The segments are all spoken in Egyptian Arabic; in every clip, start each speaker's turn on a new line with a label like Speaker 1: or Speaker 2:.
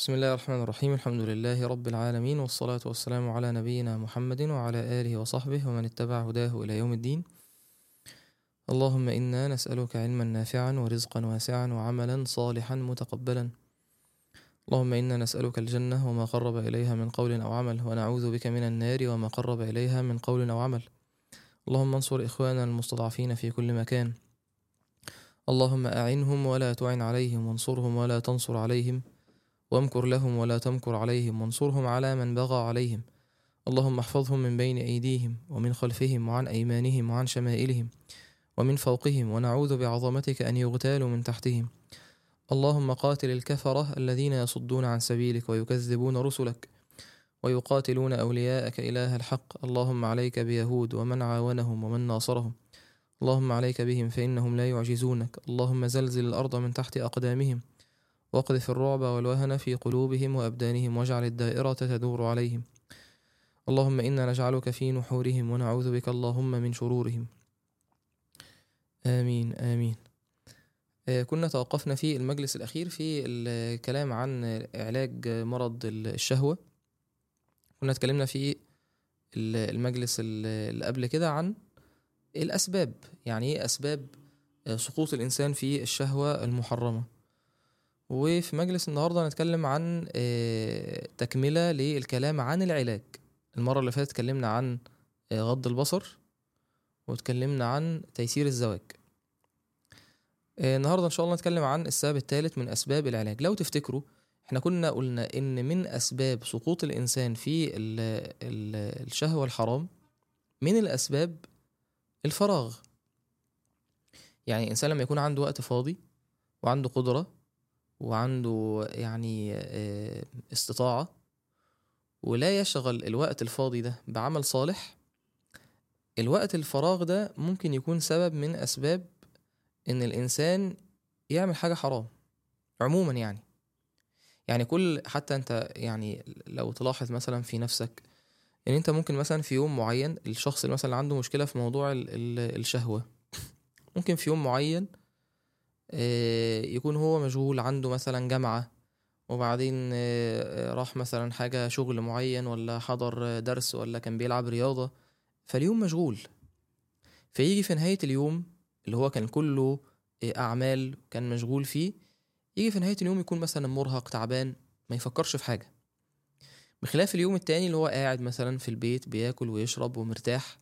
Speaker 1: بسم الله الرحمن الرحيم الحمد لله رب العالمين والصلاة والسلام على نبينا محمد وعلى آله وصحبه ومن اتبع هداه إلى يوم الدين اللهم إنا نسألك علما نافعا ورزقا واسعا وعملا صالحا متقبلا اللهم إنا نسألك الجنة وما قرب إليها من قول أو عمل ونعوذ بك من النار وما قرب إليها من قول أو عمل اللهم انصر إخواننا المستضعفين في كل مكان اللهم أعنهم ولا تعن عليهم وانصرهم ولا تنصر عليهم وامكر لهم ولا تمكر عليهم وانصرهم على من بغى عليهم اللهم احفظهم من بين أيديهم ومن خلفهم وعن أيمانهم وعن شمائلهم ومن فوقهم ونعوذ بعظمتك أن يغتالوا من تحتهم اللهم قاتل الكفرة الذين يصدون عن سبيلك ويكذبون رسلك ويقاتلون أولياءك إله الحق اللهم عليك بيهود ومن عاونهم ومن ناصرهم اللهم عليك بهم فإنهم لا يعجزونك اللهم زلزل الأرض من تحت أقدامهم واقذف الرعب والوهن في قلوبهم وأبدانهم واجعل الدائرة تدور عليهم اللهم إنا نجعلك في نحورهم ونعوذ بك اللهم من شرورهم آمين آمين آه، كنا توقفنا في المجلس الأخير في الكلام عن علاج مرض الشهوة كنا اتكلمنا في المجلس اللي قبل كده عن الأسباب يعني إيه أسباب آه، سقوط الإنسان في الشهوة المحرمة وفي مجلس النهارده هنتكلم عن آه، تكملة للكلام عن العلاج المرة اللي فاتت اتكلمنا عن آه، غض البصر واتكلمنا عن تيسير الزواج آه، النهارده ان شاء الله نتكلم عن السبب الثالث من اسباب العلاج لو تفتكروا احنا كنا قلنا ان من اسباب سقوط الانسان في ال ال الشهوة الحرام من الاسباب الفراغ يعني الانسان لما يكون عنده وقت فاضي وعنده قدرة وعنده يعني آه، استطاعة ولا يشغل الوقت الفاضي ده بعمل صالح الوقت الفراغ ده ممكن يكون سبب من أسباب إن الإنسان يعمل حاجة حرام عموما يعني يعني كل حتى أنت يعني لو تلاحظ مثلا في نفسك إن أنت ممكن مثلا في يوم معين الشخص اللي مثلا عنده مشكلة في موضوع ال- ال- الشهوة ممكن في يوم معين آه، يكون هو مشغول عنده مثلا جامعة وبعدين آه، آه، راح مثلا حاجة شغل معين ولا حضر آه، درس ولا كان بيلعب رياضة فاليوم مشغول فيجي في نهاية اليوم اللي هو كان كله آه، أعمال كان مشغول فيه يجي في نهاية اليوم يكون مثلا مرهق تعبان ما يفكرش في حاجة بخلاف اليوم التاني اللي هو قاعد مثلا في البيت بياكل ويشرب ومرتاح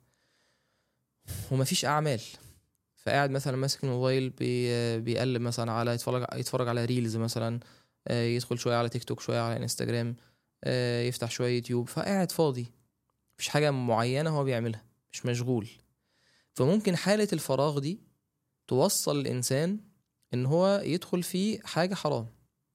Speaker 1: ومفيش أعمال فقاعد مثلا ماسك الموبايل بي بيقلب مثلا على يتفرج يتفرج على ريلز مثلا آه، يدخل شويه على تيك توك شويه على انستجرام آه، يفتح شويه يوتيوب فقاعد فاضي مفيش حاجه معينه هو بيعملها مش مشغول فممكن حاله الفراغ دي توصل الانسان ان هو يدخل في حاجه حرام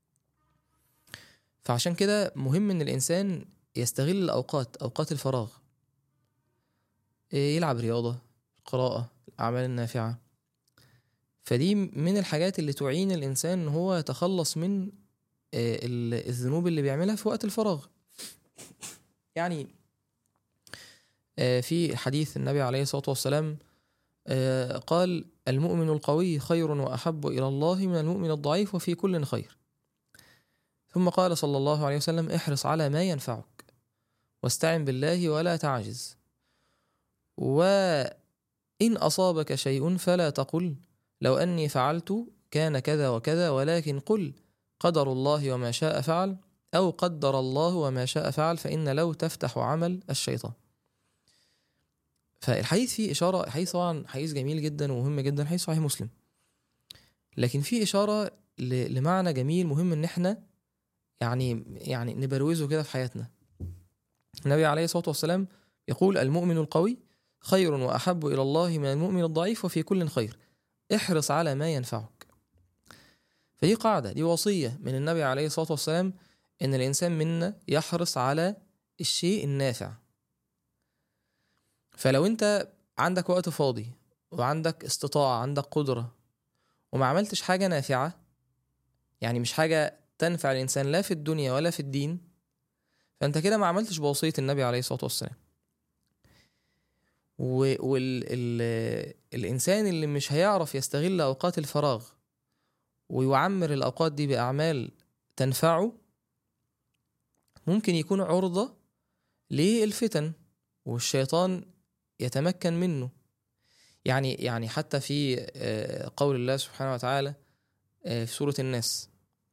Speaker 1: فعشان كده مهم ان الانسان يستغل الاوقات اوقات الفراغ آه، يلعب رياضه قراءه الأعمال النافعة فدي من الحاجات اللي تعين الإنسان إن هو يتخلص من آه، ال- الذنوب اللي بيعملها في وقت الفراغ يعني آه، في حديث النبي عليه الصلاة والسلام آه، قال المؤمن القوي خير وأحب إلى الله من المؤمن الضعيف وفي كل خير ثم قال صلى الله عليه وسلم احرص على ما ينفعك واستعن بالله ولا تعجز وإن أصابك شيء فلا تقل لو أني فعلت كان كذا وكذا ولكن قل قدر الله وما شاء فعل أو قدر الله وما شاء فعل فإن لو تفتح عمل الشيطان فالحديث فيه إشارة الحديث طبعا حديث جميل جدا ومهم جدا حديث صحيح مسلم لكن فيه إشارة ل- لمعنى جميل مهم إن إحنا يعني يعني نبروزه كده في حياتنا النبي عليه الصلاة والسلام يقول المؤمن القوي خير وأحب إلى الله من المؤمن الضعيف وفي كل خير احرص على ما ينفعك فدي قاعدة دي وصية من النبي عليه الصلاة والسلام إن الإنسان منا يحرص على الشيء النافع فلو أنت عندك وقت فاضي وعندك استطاعة عندك قدرة وما عملتش حاجة نافعة يعني مش حاجة تنفع الإنسان لا في الدنيا ولا في الدين فأنت كده ما عملتش بوصية النبي عليه الصلاة والسلام والإنسان اللي مش هيعرف يستغل أوقات الفراغ ويعمر الأوقات دي بأعمال تنفعه ممكن يكون عرضة للفتن والشيطان يتمكن منه يعني يعني حتى في آه، قول الله سبحانه وتعالى آه، في سورة الناس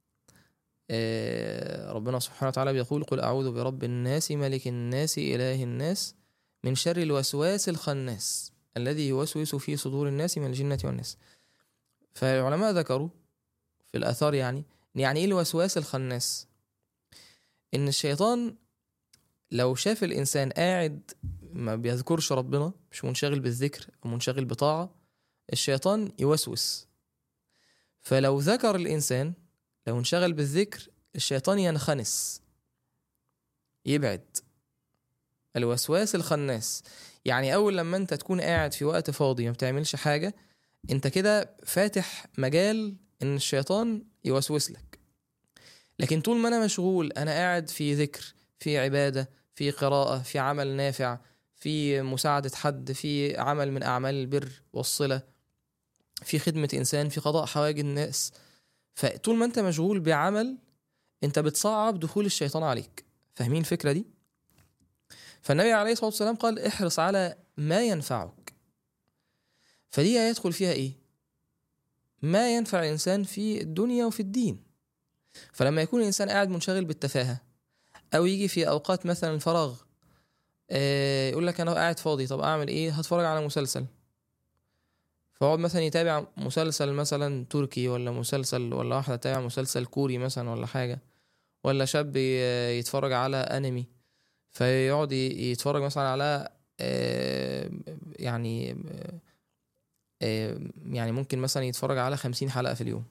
Speaker 1: آه، ربنا سبحانه وتعالى بيقول قل أعوذ برب الناس ملك الناس إله الناس من شر الوسواس الخناس الذي يوسوس في صدور الناس من الجنة والناس فالعلماء ذكروا في الآثار يعني يعني إيه الوسواس الخناس إن الشيطان لو شاف الإنسان قاعد ما بيذكرش ربنا مش منشغل بالذكر أو منشغل بطاعة الشيطان يوسوس فلو ذكر الإنسان لو انشغل بالذكر الشيطان ينخنس يبعد الوسواس الخناس يعني أول لما أنت تكون قاعد في وقت فاضي ما بتعملش حاجة أنت كده فاتح مجال إن الشيطان يوسوس لك لكن طول ما أنا مشغول أنا قاعد في ذكر في عبادة في قراءة في عمل نافع في مساعدة حد في عمل من أعمال البر والصلة في خدمة إنسان في قضاء حوائج الناس فطول ما أنت مشغول بعمل أنت بتصعب دخول الشيطان عليك فاهمين الفكرة دي؟ فالنبي عليه الصلاة والسلام قال احرص على ما ينفعك فدي هيدخل فيها إيه؟ ما ينفع الإنسان في الدنيا وفي الدين فلما يكون الإنسان قاعد منشغل بالتفاهة أو يجي في أوقات مثلا الفراغ آه، يقول لك انا قاعد فاضي طب اعمل ايه هتفرج على مسلسل فاقعد مثلا يتابع مسلسل مثلا تركي ولا مسلسل ولا واحده تتابع مسلسل كوري مثلا ولا حاجه ولا شاب ي- يتفرج على انمي فيقعد ي- يتفرج مثلا على آه، يعني آه، يعني ممكن مثلا يتفرج على خمسين حلقة في اليوم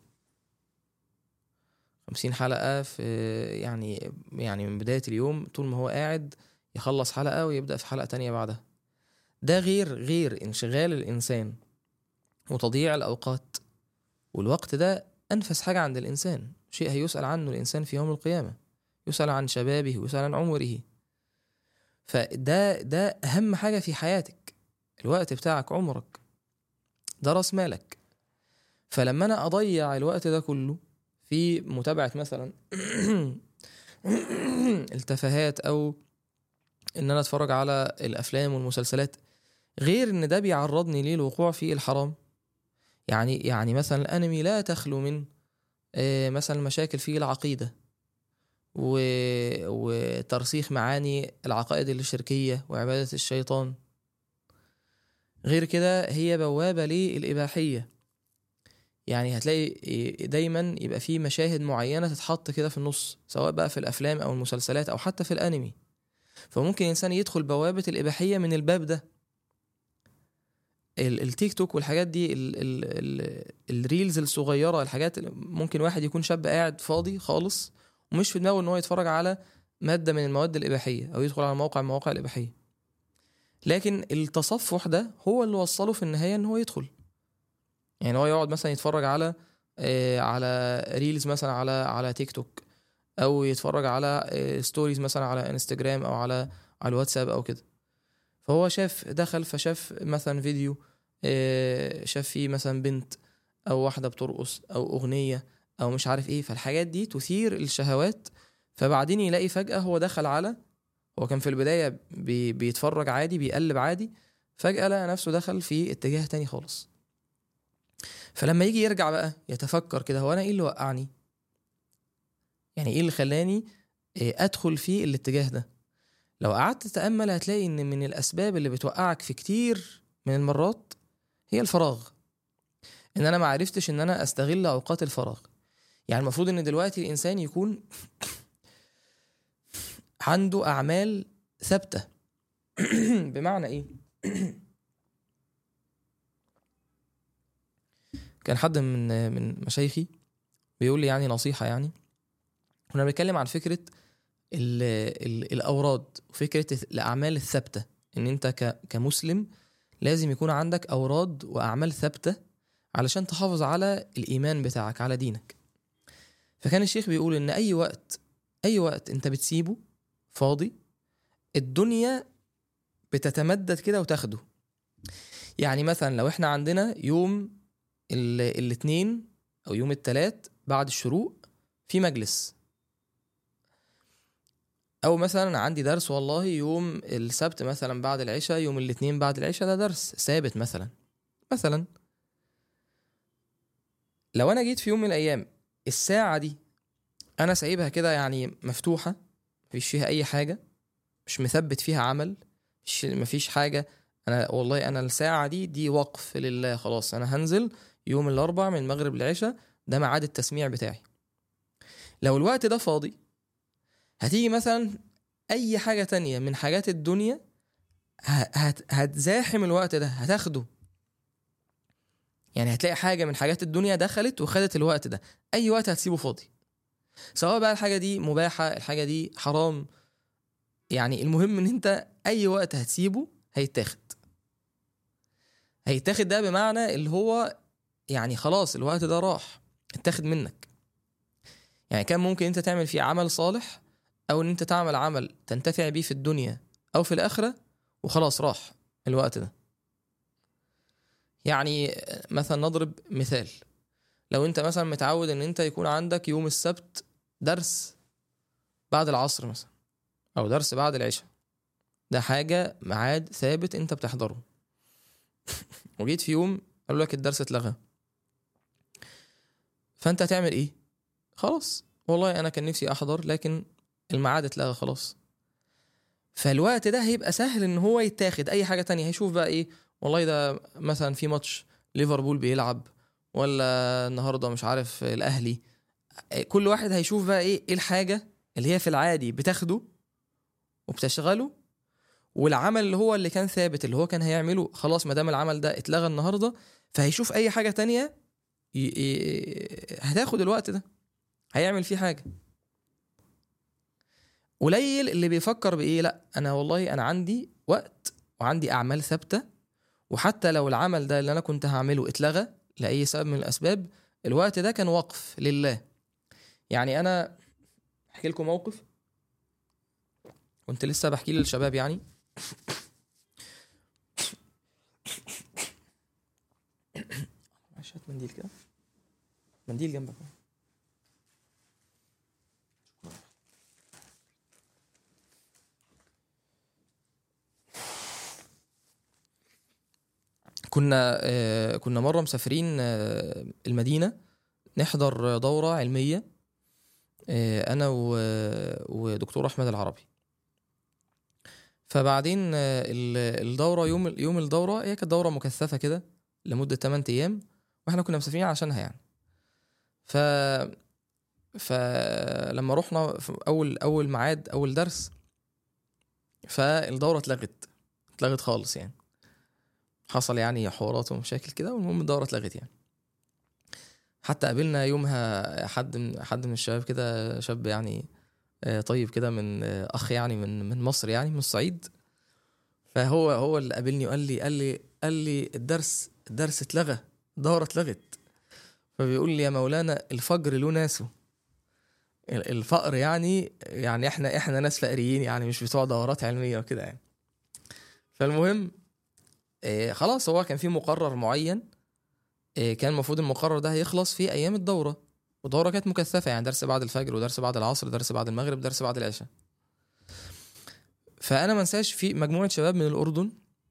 Speaker 1: خمسين حلقة في يعني يعني من بداية اليوم طول ما هو قاعد يخلص حلقة ويبدأ في حلقة تانية بعدها ده غير غير انشغال الإنسان وتضييع الأوقات والوقت ده أنفس حاجة عند الإنسان شيء هيسأل عنه الإنسان في يوم القيامة يسأل عن شبابه ويسأل عن عمره فده ده أهم حاجة في حياتك الوقت بتاعك عمرك ده راس مالك فلما أنا أضيع الوقت ده كله في متابعة مثلا التفاهات أو ان انا اتفرج على الافلام والمسلسلات غير ان ده بيعرضني للوقوع في الحرام يعني يعني مثلا الانمي لا تخلو من آه، مثلا مشاكل في العقيده و... وترسيخ معاني العقائد الشركيه وعباده الشيطان غير كده هي بوابه للاباحيه يعني هتلاقي دايما يبقى في مشاهد معينه تتحط كده في النص سواء بقى في الافلام او المسلسلات او حتى في الانمي فممكن الانسان يدخل بوابه الاباحيه من الباب ده ال- التيك توك والحاجات دي ال ال ال الريلز الصغيره الحاجات اللي ممكن واحد يكون شاب قاعد فاضي خالص ومش في دماغه ان هو يتفرج على ماده من المواد الاباحيه او يدخل على موقع من المواقع الاباحيه لكن التصفح ده هو اللي وصله في النهايه ان هو يدخل يعني هو يقعد مثلا يتفرج على آه على ريلز مثلا على على تيك توك او يتفرج على آه، ستوريز مثلا على انستجرام او على على الواتساب او كده فهو شاف دخل فشاف مثلا فيديو آه، شاف فيه مثلا بنت او واحده بترقص او اغنيه او مش عارف ايه فالحاجات دي تثير الشهوات فبعدين يلاقي فجاه هو دخل على هو كان في البدايه بي بيتفرج عادي بيقلب عادي فجاه لقى نفسه دخل في اتجاه تاني خالص فلما يجي يرجع بقى يتفكر كده هو انا ايه اللي وقعني يعني ايه اللي خلاني إيه، ادخل في الاتجاه ده لو قعدت تتامل هتلاقي ان من الاسباب اللي بتوقعك في كتير من المرات هي الفراغ ان انا ما عرفتش ان انا استغل اوقات الفراغ يعني المفروض ان دلوقتي الانسان يكون عنده اعمال ثابته بمعنى ايه كان حد من من مشايخي بيقول لي يعني نصيحه يعني كنا بنتكلم عن فكره ال ال الاوراد وفكره الاعمال الثابته ان انت ك كمسلم لازم يكون عندك اوراد واعمال ثابته علشان تحافظ على الايمان بتاعك على دينك فكان الشيخ بيقول ان اي وقت اي وقت انت بتسيبه فاضي الدنيا بتتمدد كده وتاخده يعني مثلا لو احنا عندنا يوم ال- الاثنين او يوم الثلاث بعد الشروق في مجلس او مثلا عندي درس والله يوم السبت مثلا بعد العشاء يوم الاثنين بعد العشاء ده درس ثابت مثلا مثلا لو انا جيت في يوم من الايام الساعه دي انا سايبها كده يعني مفتوحه مفيش فيها اي حاجه مش مثبت فيها عمل مش مفيش حاجه انا والله انا الساعه دي دي وقف لله خلاص انا هنزل يوم الاربع من المغرب للعشاء ده ميعاد التسميع بتاعي لو الوقت ده فاضي هتيجي مثلا اي حاجه تانية من حاجات الدنيا ه- هت هتزاحم الوقت ده هتاخده يعني هتلاقي حاجه من حاجات الدنيا دخلت وخدت الوقت ده اي وقت هتسيبه فاضي سواء بقى الحاجه دي مباحه الحاجه دي حرام يعني المهم ان انت اي وقت هتسيبه هيتاخد هيتاخد ده بمعنى اللي هو يعني خلاص الوقت ده راح اتاخد منك يعني كان ممكن انت تعمل فيه عمل صالح او ان انت تعمل عمل تنتفع بيه في الدنيا او في الاخره وخلاص راح الوقت ده يعني مثلا نضرب مثال لو انت مثلا متعود ان انت يكون عندك يوم السبت درس بعد العصر مثلا او درس بعد العشاء ده حاجه ميعاد ثابت انت بتحضره وجيت في يوم قالوا لك الدرس اتلغى فانت هتعمل ايه خلاص والله انا كان نفسي احضر لكن الميعاد اتلغى خلاص فالوقت ده هيبقى سهل ان هو يتاخد اي حاجه تانية هيشوف بقى ايه والله ده مثلا في ماتش ليفربول بيلعب ولا النهارده مش عارف الاهلي كل واحد هيشوف بقى ايه ايه الحاجه اللي هي في العادي بتاخده وبتشغله والعمل اللي هو اللي كان ثابت اللي هو كان هيعمله خلاص ما دام العمل ده اتلغى النهارده فهيشوف اي حاجه تانية ي... ي... هتاخد الوقت ده هيعمل فيه حاجه قليل اللي بيفكر بايه لا انا والله انا عندي وقت وعندي اعمال ثابته وحتى لو العمل ده اللي انا كنت هعمله اتلغى لاي سبب من الاسباب الوقت ده كان وقف لله يعني انا احكي لكم موقف كنت لسه بحكي للشباب يعني معلش هات منديل كده منديل جنبك كنا آه، كنا مره مسافرين آه، المدينه نحضر دوره علميه آه، انا و- ودكتور احمد العربي فبعدين آه، ال- الدوره يوم يوم الدوره هي كانت دوره مكثفه كده لمده 8 ايام واحنا كنا مسافرين عشانها يعني ف فلما رحنا في اول اول ميعاد اول درس فالدوره اتلغت اتلغت خالص يعني حصل يعني حوارات ومشاكل كده والمهم الدوره اتلغت يعني حتى قابلنا يومها حد من حد من الشباب كده شاب يعني آه، طيب كده من آه، اخ يعني من من مصر يعني من الصعيد فهو هو اللي قابلني وقال لي قال لي قال لي الدرس الدرس اتلغى الدوره اتلغت فبيقول لي يا مولانا الفجر له ناسه ال- الفقر يعني يعني احنا احنا ناس فقريين يعني مش بتوع دورات علميه وكده يعني فالمهم آه، خلاص هو كان في مقرر معين آه، كان المفروض المقرر ده هيخلص في ايام الدوره والدوره كانت مكثفه يعني درس بعد الفجر ودرس بعد العصر درس بعد المغرب درس بعد العشاء فانا ما انساش في مجموعه شباب من الاردن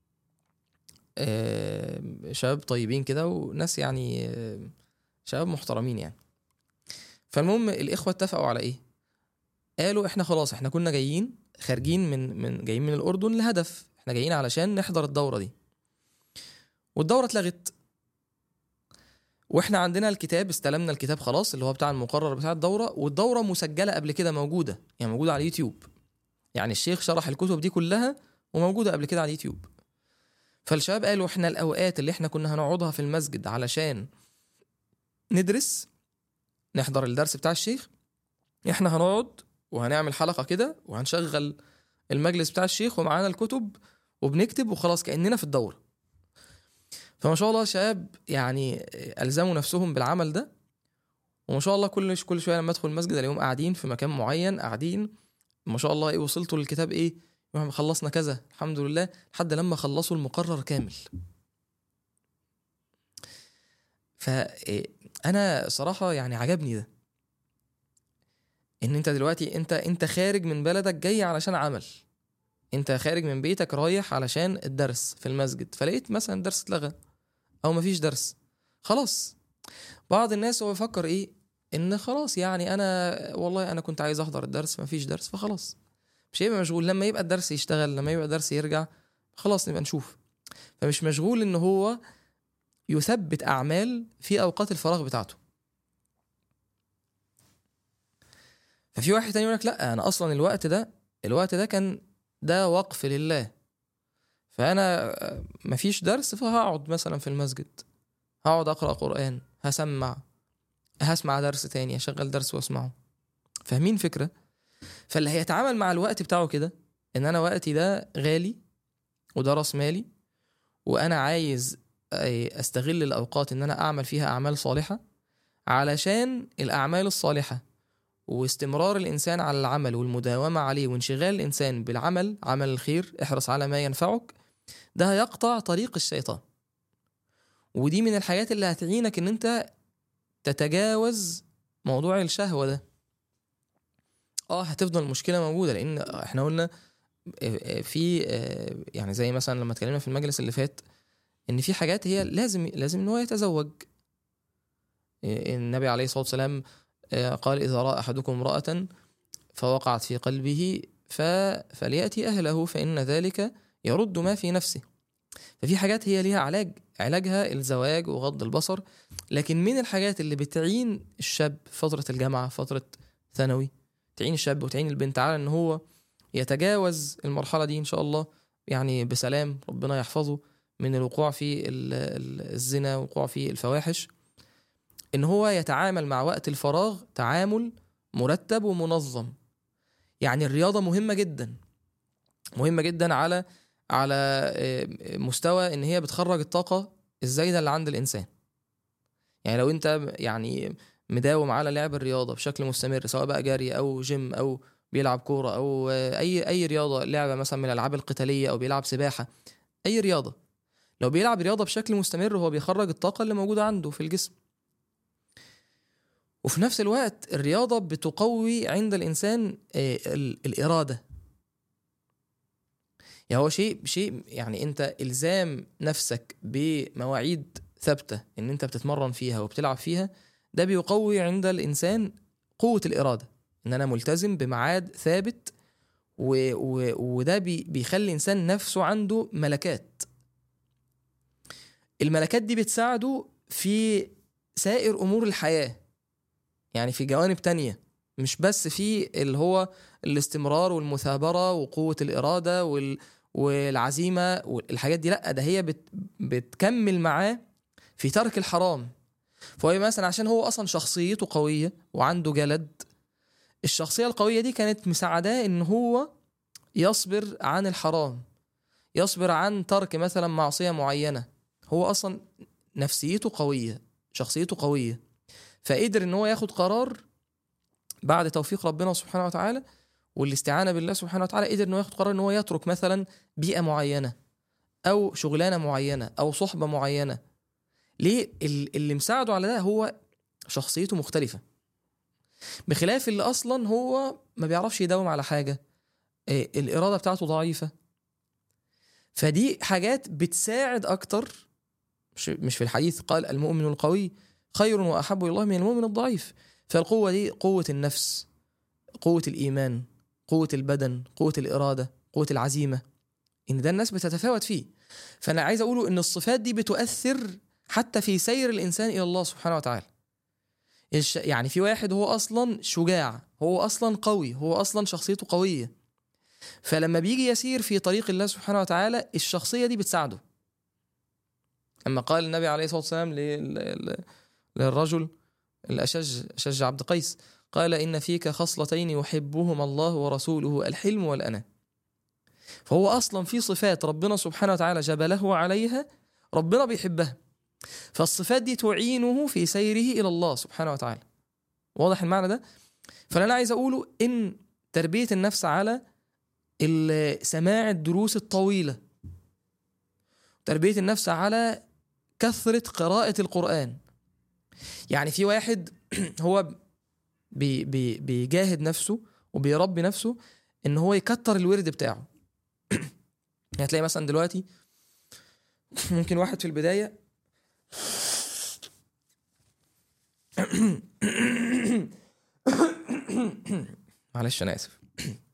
Speaker 1: آه، شباب طيبين كده وناس يعني آه، شباب محترمين يعني فالمهم الاخوه اتفقوا على ايه قالوا احنا خلاص احنا كنا جايين خارجين من من جايين من الاردن لهدف احنا جايين علشان نحضر الدوره دي والدوره اتلغت واحنا عندنا الكتاب استلمنا الكتاب خلاص اللي هو بتاع المقرر بتاع الدوره والدوره مسجله قبل كده موجوده يعني موجوده على اليوتيوب يعني الشيخ شرح الكتب دي كلها وموجوده قبل كده على اليوتيوب فالشباب قالوا احنا الاوقات اللي احنا كنا هنقعدها في المسجد علشان ندرس نحضر الدرس بتاع الشيخ احنا هنقعد وهنعمل حلقه كده وهنشغل المجلس بتاع الشيخ ومعانا الكتب وبنكتب وخلاص كاننا في الدوره فما شاء الله شباب يعني الزموا نفسهم بالعمل ده وما شاء الله كل كل شويه لما ادخل المسجد الاقيهم قاعدين في مكان معين قاعدين ما شاء الله ايه وصلتوا للكتاب ايه يوم خلصنا كذا الحمد لله لحد لما خلصوا المقرر كامل فانا صراحه يعني عجبني ده ان انت دلوقتي انت انت خارج من بلدك جاي علشان عمل انت خارج من بيتك رايح علشان الدرس في المسجد فلقيت مثلا الدرس اتلغى او مفيش درس خلاص بعض الناس هو يفكر ايه ان خلاص يعني انا والله انا كنت عايز احضر الدرس مفيش درس فخلاص مش هيبقى مشغول لما يبقى الدرس يشتغل لما يبقى الدرس يرجع خلاص نبقى نشوف فمش مشغول ان هو يثبت اعمال في اوقات الفراغ بتاعته ففي واحد تاني يقول لك لا انا اصلا الوقت ده الوقت ده كان ده وقف لله فانا مفيش درس فهقعد مثلا في المسجد هقعد اقرا قران هسمع هسمع درس تاني اشغل درس واسمعه فاهمين فكره فاللي هيتعامل مع الوقت بتاعه كده ان انا وقتي ده غالي وده راس مالي وانا عايز استغل الاوقات ان انا اعمل فيها اعمال صالحه علشان الاعمال الصالحه واستمرار الانسان على العمل والمداومه عليه وانشغال الانسان بالعمل عمل الخير احرص على ما ينفعك ده هيقطع طريق الشيطان ودي من الحاجات اللي هتعينك ان انت تتجاوز موضوع الشهوه ده اه هتفضل المشكله موجوده لان احنا قلنا في يعني زي مثلا لما اتكلمنا في المجلس اللي فات ان في حاجات هي لازم لازم ان هو يتزوج النبي عليه الصلاه والسلام قال اذا راى احدكم امراه فوقعت في قلبه فلياتي اهله فان ذلك يرد ما في نفسه ففي حاجات هي ليها علاج علاجها الزواج وغض البصر لكن من الحاجات اللي بتعين الشاب فتره الجامعه فتره ثانوي تعين الشاب وتعين البنت على ان هو يتجاوز المرحله دي ان شاء الله يعني بسلام ربنا يحفظه من الوقوع في الزنا والوقوع في الفواحش ان هو يتعامل مع وقت الفراغ تعامل مرتب ومنظم يعني الرياضه مهمه جدا مهمه جدا على على مستوى ان هي بتخرج الطاقه الزايده اللي عند الانسان يعني لو انت يعني مداوم على لعب الرياضه بشكل مستمر سواء بقى جري او جيم او بيلعب كوره او اي اي رياضه لعبه مثلا من الالعاب القتاليه او بيلعب سباحه اي رياضه لو بيلعب رياضه بشكل مستمر هو بيخرج الطاقه اللي موجوده عنده في الجسم وفي نفس الوقت الرياضه بتقوي عند الانسان الاراده يعني هو شيء شيء يعني انت الزام نفسك بمواعيد ثابته ان انت بتتمرن فيها وبتلعب فيها ده بيقوي عند الانسان قوه الاراده ان انا ملتزم بميعاد ثابت و و وده بي بيخلي الانسان نفسه عنده ملكات الملكات دي بتساعده في سائر امور الحياه يعني في جوانب تانية مش بس في اللي هو الاستمرار والمثابره وقوه الاراده وال والعزيمه والحاجات دي لا ده هي بت بتكمل معاه في ترك الحرام فهو مثلا عشان هو اصلا شخصيته قويه وعنده جلد الشخصيه القويه دي كانت مساعداه ان هو يصبر عن الحرام يصبر عن ترك مثلا معصيه معينه هو اصلا نفسيته قويه شخصيته قويه فقدر ان هو ياخد قرار بعد توفيق ربنا سبحانه وتعالى والاستعانه بالله سبحانه وتعالى قدر انه ياخد قرار ان هو يترك مثلا بيئه معينه او شغلانه معينه او صحبه معينه ليه اللي مساعده على ده هو شخصيته مختلفه بخلاف اللي اصلا هو ما بيعرفش يداوم على حاجه الاراده بتاعته ضعيفه فدي حاجات بتساعد اكتر مش مش في الحديث قال المؤمن القوي خير واحب الى الله من المؤمن الضعيف فالقوه دي قوه النفس قوه الايمان قوه البدن قوه الاراده قوه العزيمه ان ده الناس بتتفاوت فيه فانا عايز اقوله ان الصفات دي بتؤثر حتى في سير الانسان الى الله سبحانه وتعالى يعني في واحد هو اصلا شجاع هو اصلا قوي هو اصلا شخصيته قويه فلما بيجي يسير في طريق الله سبحانه وتعالى الشخصيه دي بتساعده اما قال النبي عليه الصلاه والسلام للرجل الاشج اشج عبد قيس قال ان فيك خصلتين يحبهما الله ورسوله الحلم والانا فهو اصلا في صفات ربنا سبحانه وتعالى جبله عليها ربنا بيحبها فالصفات دي تعينه في سيره الى الله سبحانه وتعالى واضح المعنى ده فانا انا عايز اقوله ان تربيه النفس على سماع الدروس الطويله تربيه النفس على كثره قراءه القران يعني في واحد هو بي بي بيجاهد نفسه وبيربي نفسه ان هو يكتر الورد بتاعه يعني هتلاقي مثلا دلوقتي ممكن واحد في البدايه معلش انا اسف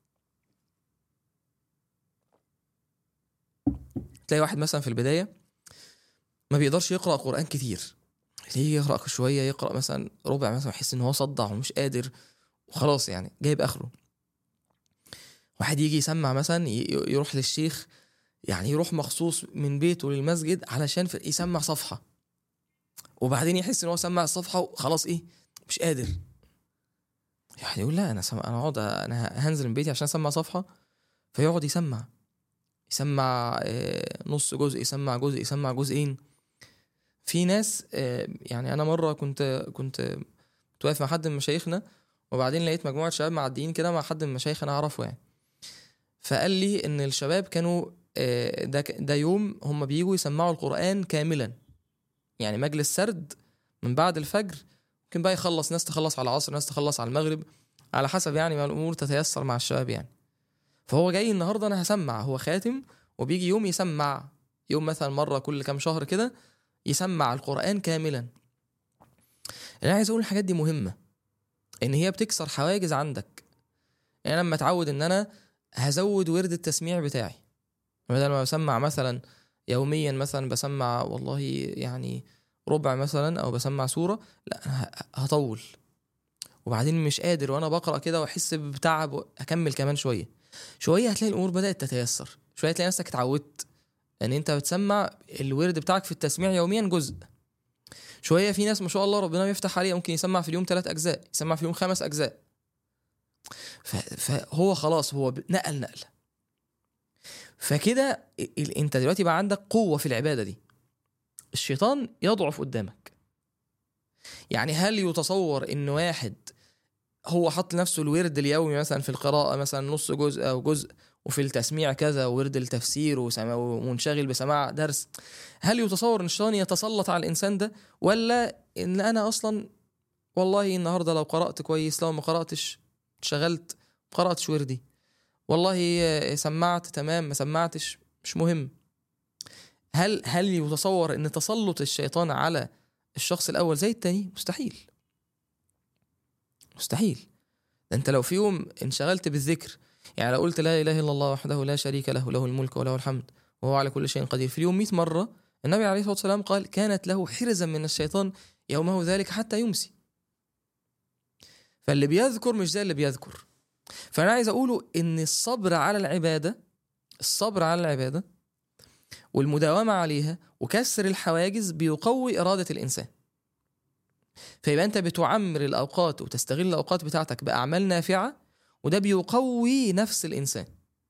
Speaker 1: تلاقي واحد مثلا في البدايه ما بيقدرش يقرا قران كتير يجي يقرا شويه يقرا مثلا ربع مثلا يحس ان هو صدع ومش قادر وخلاص يعني جايب اخره واحد يجي يسمع مثلا ي- يروح للشيخ يعني يروح مخصوص من بيته للمسجد علشان في- يسمع صفحه وبعدين يحس ان هو سمع الصفحه وخلاص ايه مش قادر يعني يقول لا انا سم... انا اقعد انا هنزل من بيتي عشان اسمع صفحه فيقعد يسمع يسمع آه، نص جزء يسمع جزء يسمع جزئين في ناس آه، يعني انا مره كنت كنت كنت واقف مع حد من مشايخنا وبعدين لقيت مجموعه شباب معديين كده مع حد من مشايخ انا اعرفه يعني فقال لي ان الشباب كانوا آه، ده ده يوم هم بيجوا يسمعوا القران كاملا يعني مجلس سرد من بعد الفجر ممكن بقى يخلص ناس تخلص على العصر ناس تخلص على المغرب على حسب يعني ما الامور تتيسر مع الشباب يعني فهو جاي النهارده انا هسمع هو خاتم وبيجي يوم يسمع يوم مثلا مره كل كام شهر كده يسمع القران كاملا انا عايز اقول الحاجات دي مهمه ان هي بتكسر حواجز عندك يعني أنا لما اتعود ان انا هزود ورد التسميع بتاعي بدل ما بسمع مثلا يوميا مثلا بسمع والله يعني ربع مثلا او بسمع سوره لا انا ه- هطول وبعدين مش قادر وانا بقرا كده واحس بتعب اكمل كمان شويه شويه هتلاقي الامور بدات تتيسر شويه تلاقي نفسك اتعودت ان انت بتسمع الورد بتاعك في التسميع يوميا جزء شويه في ناس ما شاء الله ربنا يفتح عليه ممكن يسمع في اليوم ثلاث اجزاء يسمع في اليوم خمس اجزاء ف- فهو خلاص هو ب- نقل نقله فكده ال- انت دلوقتي بقى عندك قوه في العباده دي الشيطان يضعف قدامك يعني هل يتصور ان واحد هو حط لنفسه الورد اليومي مثلا في القراءة مثلا نص جزء أو جزء وفي التسميع كذا ورد التفسير وسما- ومنشغل بسماع درس هل يتصور ان الشيطان يتسلط على الانسان ده ولا ان انا اصلا والله النهارده لو قرات كويس لو ما قراتش شغلت ما قراتش وردي والله آه، سمعت تمام ما سمعتش مش مهم هل هل يتصور ان تسلط الشيطان على الشخص الاول زي التاني مستحيل مستحيل ده انت لو في يوم انشغلت بالذكر يعني لو قلت لا اله الا الله وحده لا شريك له له الملك وله الحمد وهو على كل شيء قدير في اليوم 100 مره النبي عليه الصلاه والسلام قال كانت له حرزا من الشيطان يومه ذلك حتى يمسي فاللي بيذكر مش زي اللي بيذكر فانا عايز اقوله ان الصبر على العباده الصبر على العباده والمداومه عليها وكسر الحواجز بيقوي اراده الانسان فيبقى انت بتعمر الاوقات وتستغل الاوقات بتاعتك باعمال نافعه وده بيقوي نفس الانسان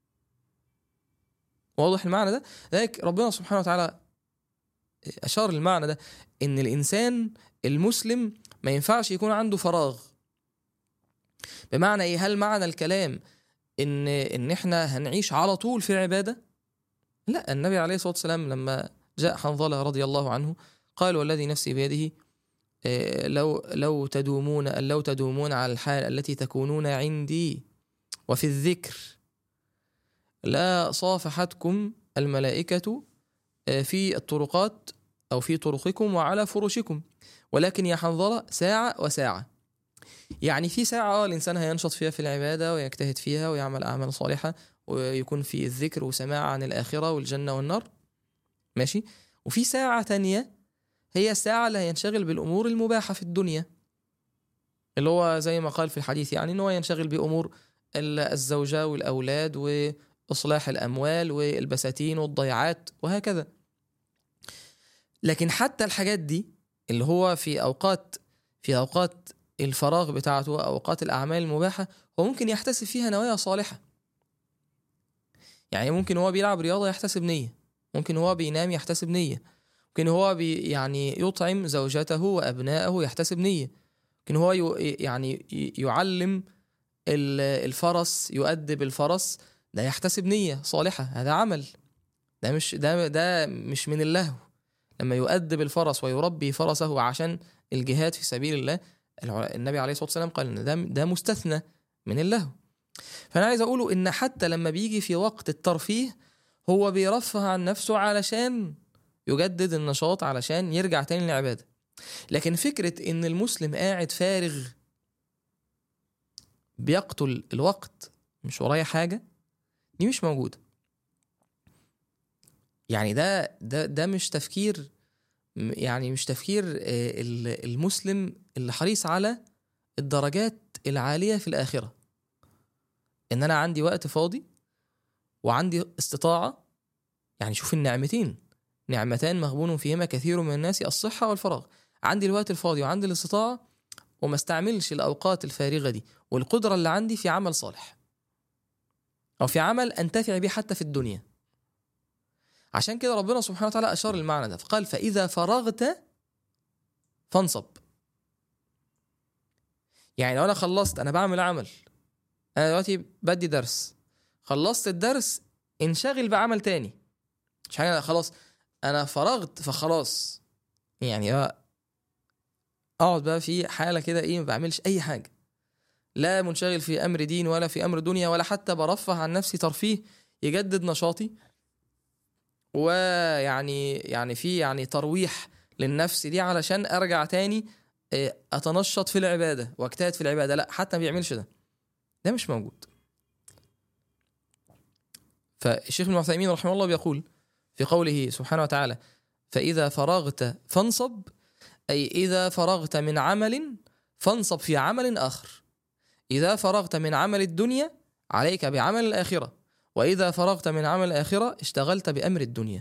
Speaker 1: واضح المعنى ده ذلك ربنا سبحانه وتعالى اشار للمعنى ده ان الانسان المسلم ما ينفعش يكون عنده فراغ بمعنى ايه هل معنى الكلام ان ان احنا هنعيش على طول في العباده لا النبي عليه الصلاه والسلام لما جاء حنظله رضي الله عنه قال والذي نفسي بيده إيه، لو لو تدومون لو تدومون على الحال التي تكونون عندي وفي الذكر لا صافحتكم الملائكة آه، في الطرقات أو في طرقكم وعلى فرشكم ولكن يا حنظلة ساعة وساعة يعني في ساعة آه الإنسان هينشط فيها في العبادة ويجتهد فيها ويعمل أعمال صالحة ويكون في الذكر وسماع عن الآخرة والجنة والنار ماشي وفي ساعة تانية هي الساعة اللي هينشغل بالأمور المباحة في الدنيا اللي هو زي ما قال في الحديث يعني إن هو ينشغل بأمور ال- الزوجة والأولاد وإصلاح الأموال والبساتين والضيعات وهكذا لكن حتى الحاجات دي اللي هو في أوقات في أوقات الفراغ بتاعته أو أوقات الأعمال المباحة هو ممكن يحتسب فيها نوايا صالحة يعني ممكن هو بيلعب رياضة يحتسب نية ممكن هو بينام يحتسب نية ممكن هو بي يعني يطعم زوجته وأبنائه يحتسب نية ممكن هو يو يعني ي- يعلم ال- الفرس يؤدب الفرس ده يحتسب نية صالحة هذا عمل ده مش ده ده مش من اللهو لما يؤدب الفرس ويربي فرسه عشان الجهاد في سبيل الله الع- النبي عليه الصلاه والسلام قال ان ده ده مستثنى من اللهو فانا عايز اقوله ان حتى لما بيجي في وقت الترفيه هو بيرفه عن نفسه علشان يجدد النشاط علشان يرجع تاني للعباده لكن فكره ان المسلم قاعد فارغ بيقتل الوقت مش ورايا حاجه دي مش موجوده يعني ده ده ده مش تفكير م- يعني مش تفكير آه، ال- المسلم اللي حريص على الدرجات العاليه في الاخره ان انا عندي وقت فاضي وعندي استطاعه يعني شوف النعمتين نعمتان مغبون فيهما كثير من الناس الصحه والفراغ عندي الوقت الفاضي وعندي الاستطاعه وما استعملش الاوقات الفارغه دي والقدره اللي عندي في عمل صالح او في عمل انتفع بيه حتى في الدنيا عشان كده ربنا سبحانه وتعالى اشار المعنى ده فقال فاذا فرغت فانصب يعني لو انا خلصت انا بعمل عمل انا دلوقتي بدي درس خلصت الدرس انشغل بعمل تاني مش حاجه خلاص انا فرغت فخلاص يعني بقى اقعد بقى في حاله كده ايه ما بعملش اي حاجه لا منشغل في امر دين ولا في امر دنيا ولا حتى برفه عن نفسي ترفيه يجدد نشاطي ويعني يعني في يعني ترويح للنفس دي علشان ارجع تاني إيه، اتنشط في العباده واجتهد في العباده لا حتى ما بيعملش ده ده مش موجود فالشيخ ابن عثيمين رحمه الله بيقول في قوله سبحانه وتعالى فإذا فرغت فانصب أي إذا فرغت من عمل فانصب في عمل آخر إذا فرغت من عمل الدنيا عليك بعمل الآخرة وإذا فرغت من عمل الآخرة اشتغلت بأمر الدنيا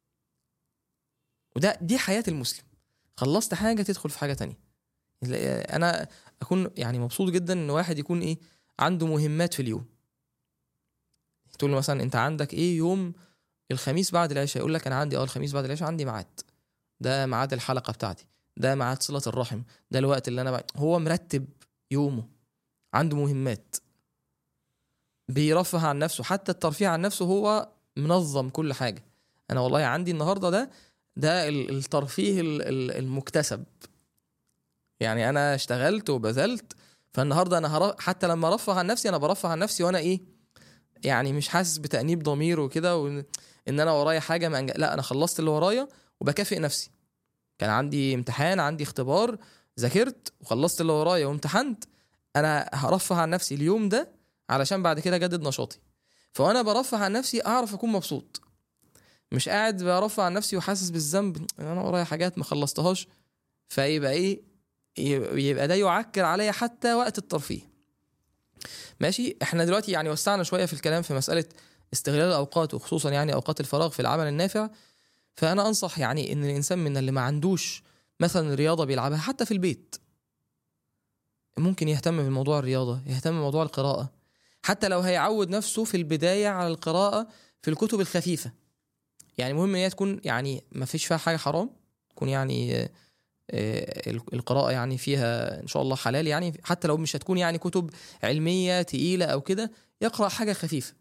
Speaker 1: وده دي حياة المسلم خلصت حاجة تدخل في حاجة تانية أنا أكون يعني مبسوط جدا إن واحد يكون إيه عنده مهمات في اليوم تقول له مثلا أنت عندك إيه يوم الخميس بعد العشاء يقول لك أنا عندي أه الخميس بعد العشاء عندي ميعاد ده ميعاد الحلقة بتاعتي ده ميعاد صلة الرحم ده الوقت اللي أنا بقى. هو مرتب يومه عنده مهمات بيرفه عن نفسه حتى الترفيه عن نفسه هو منظم كل حاجة أنا والله عندي النهاردة ده ده ال- الترفيه ال- ال- المكتسب يعني أنا اشتغلت وبذلت فالنهاردة أنا هر... حتى لما أرفه عن نفسي أنا برفه عن نفسي وأنا إيه يعني مش حاسس بتأنيب ضمير وكده وإن إن أنا ورايا حاجة ما أنج... لا أنا خلصت اللي ورايا وبكافئ نفسي كان عندي امتحان عندي اختبار ذاكرت وخلصت اللي ورايا وامتحنت انا هرفه عن نفسي اليوم ده علشان بعد كده اجدد نشاطي فوانا برفه عن نفسي اعرف اكون مبسوط مش قاعد برفه عن نفسي وحاسس بالذنب ان انا ورايا حاجات ما خلصتهاش فيبقى ايه يبقى ده يعكر عليا حتى وقت الترفيه ماشي احنا دلوقتي يعني وسعنا شويه في الكلام في مساله استغلال الاوقات وخصوصا يعني اوقات الفراغ في العمل النافع فانا انصح يعني ان الانسان من اللي ما عندوش مثلا رياضه بيلعبها حتى في البيت ممكن يهتم بموضوع الرياضه يهتم بموضوع القراءه حتى لو هيعود نفسه في البدايه على القراءه في الكتب الخفيفه يعني مهم ان هي تكون يعني ما فيش فيها حاجه حرام تكون يعني آه، آه، القراءه يعني فيها ان شاء الله حلال يعني حتى لو مش هتكون يعني كتب علميه تقيله او كده يقرا حاجه خفيفه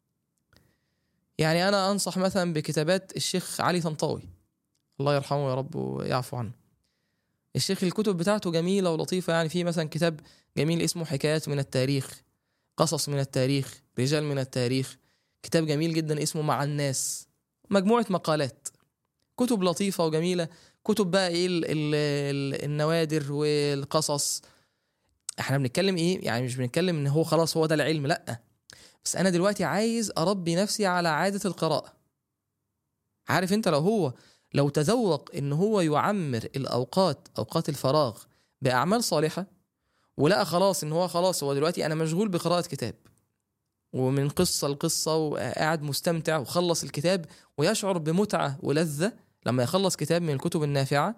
Speaker 1: يعني انا انصح مثلا بكتابات الشيخ علي طنطاوي الله يرحمه يا رب ويعفو عنه الشيخ الكتب بتاعته جميله ولطيفه يعني في مثلا كتاب جميل اسمه حكايات من التاريخ قصص من التاريخ رجال من التاريخ كتاب جميل جدا اسمه مع الناس مجموعه مقالات كتب لطيفه وجميله كتب بقى ايه ال ال ال النوادر والقصص احنا بنتكلم ايه يعني مش بنتكلم ان هو خلاص هو ده العلم لا بس انا دلوقتي عايز اربي نفسي على عاده القراءه عارف انت لو هو لو تذوق ان هو يعمر الاوقات اوقات الفراغ باعمال صالحه ولقى خلاص ان هو خلاص هو دلوقتي انا مشغول بقراءه كتاب ومن قصه لقصه وقاعد مستمتع وخلص الكتاب ويشعر بمتعه ولذه لما يخلص كتاب من الكتب النافعه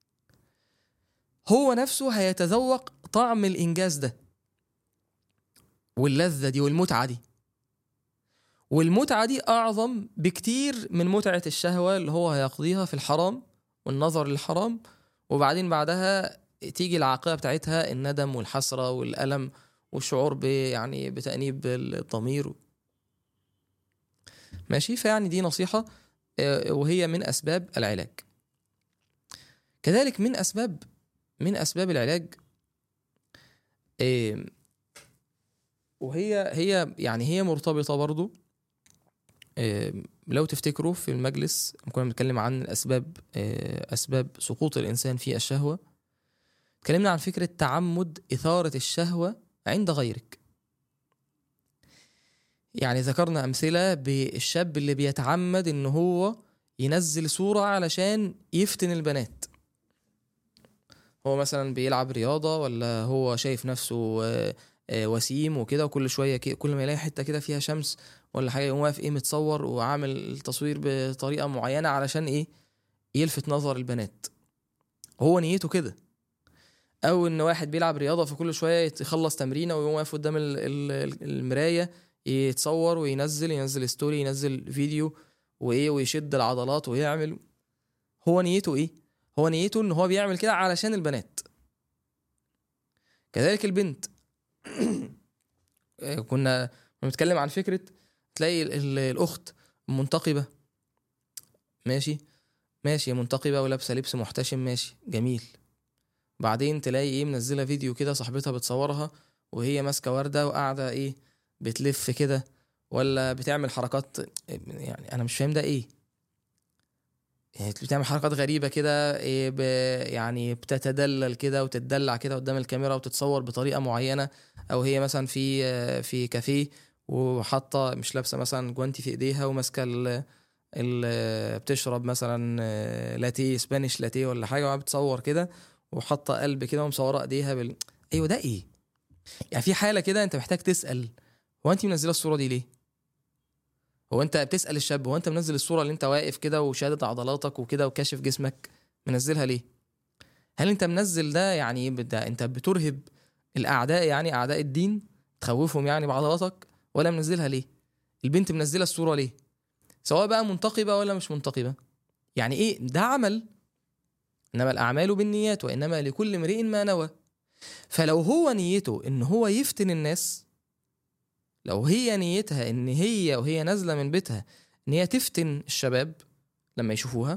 Speaker 1: هو نفسه هيتذوق طعم الانجاز ده واللذه دي والمتعه دي والمتعه دي اعظم بكتير من متعه الشهوه اللي هو هيقضيها في الحرام والنظر للحرام وبعدين بعدها تيجي العاقبه بتاعتها الندم والحسره والالم والشعور ب يعني بتانيب الضمير ماشي فيعني دي نصيحه آه، وهي من اسباب العلاج كذلك من اسباب من اسباب العلاج إيه وهي هي يعني هي مرتبطه برضو إيه لو تفتكروا في المجلس كنا بنتكلم عن الاسباب إيه اسباب سقوط الانسان في الشهوه اتكلمنا عن فكره تعمد اثاره الشهوه عند غيرك يعني ذكرنا امثله بالشاب اللي بيتعمد ان هو ينزل صوره علشان يفتن البنات هو مثلا بيلعب رياضه ولا هو شايف نفسه آه، آه، وسيم وكده وكل شويه كي- كل ما يلاقي حته كده فيها شمس ولا حاجه يقوم واقف ايه متصور وعامل التصوير بطريقه معينه علشان ايه يلفت نظر البنات هو نيته كده او ان واحد بيلعب رياضه فكل شويه يخلص تمرينه ويقوم واقف قدام ال- ال- المرايه يتصور وينزل ينزل ستوري ينزل فيديو وايه ويشد العضلات ويعمل هو نيته ايه هو نيته ان هو بيعمل كده علشان البنات كذلك البنت كنا كنا بنتكلم عن فكره تلاقي ال- ال- الاخت منتقبه ماشي ماشي منتقبه ولابسه لبس محتشم ماشي جميل بعدين تلاقي ايه منزله فيديو كده صاحبتها بتصورها وهي ماسكه ورده وقاعده ايه بتلف كده ولا بتعمل حركات يعني انا مش فاهم ده ايه يعني بتعمل حركات غريبه كده إيه ب يعني بتتدلل كده وتتدلع كده قدام الكاميرا وتتصور بطريقه معينه او هي مثلا في في كافيه وحاطه مش لابسه مثلا جوانتي في ايديها وماسكه ال ال بتشرب مثلا لاتيه سبانيش لاتيه ولا حاجه وقاعده بتصور كده وحاطه قلب كده ومصوره ايديها بال ايوه ده ايه يعني في حاله كده انت محتاج تسال هو انت منزله الصوره دي ليه هو انت بتسال الشاب هو انت منزل الصوره اللي انت واقف كده وشادد عضلاتك وكده وكاشف جسمك منزلها ليه هل انت منزل ده يعني ده انت بترهب الاعداء يعني اعداء الدين تخوفهم يعني بعضلاتك ولا منزلها ليه البنت منزله الصوره ليه سواء بقى منتقبه ولا مش منتقبه يعني ايه ده عمل انما الاعمال بالنيات وانما لكل امرئ ما نوى فلو هو نيته ان هو يفتن الناس لو هي نيتها ان هي وهي نازله من بيتها ان هي تفتن الشباب لما يشوفوها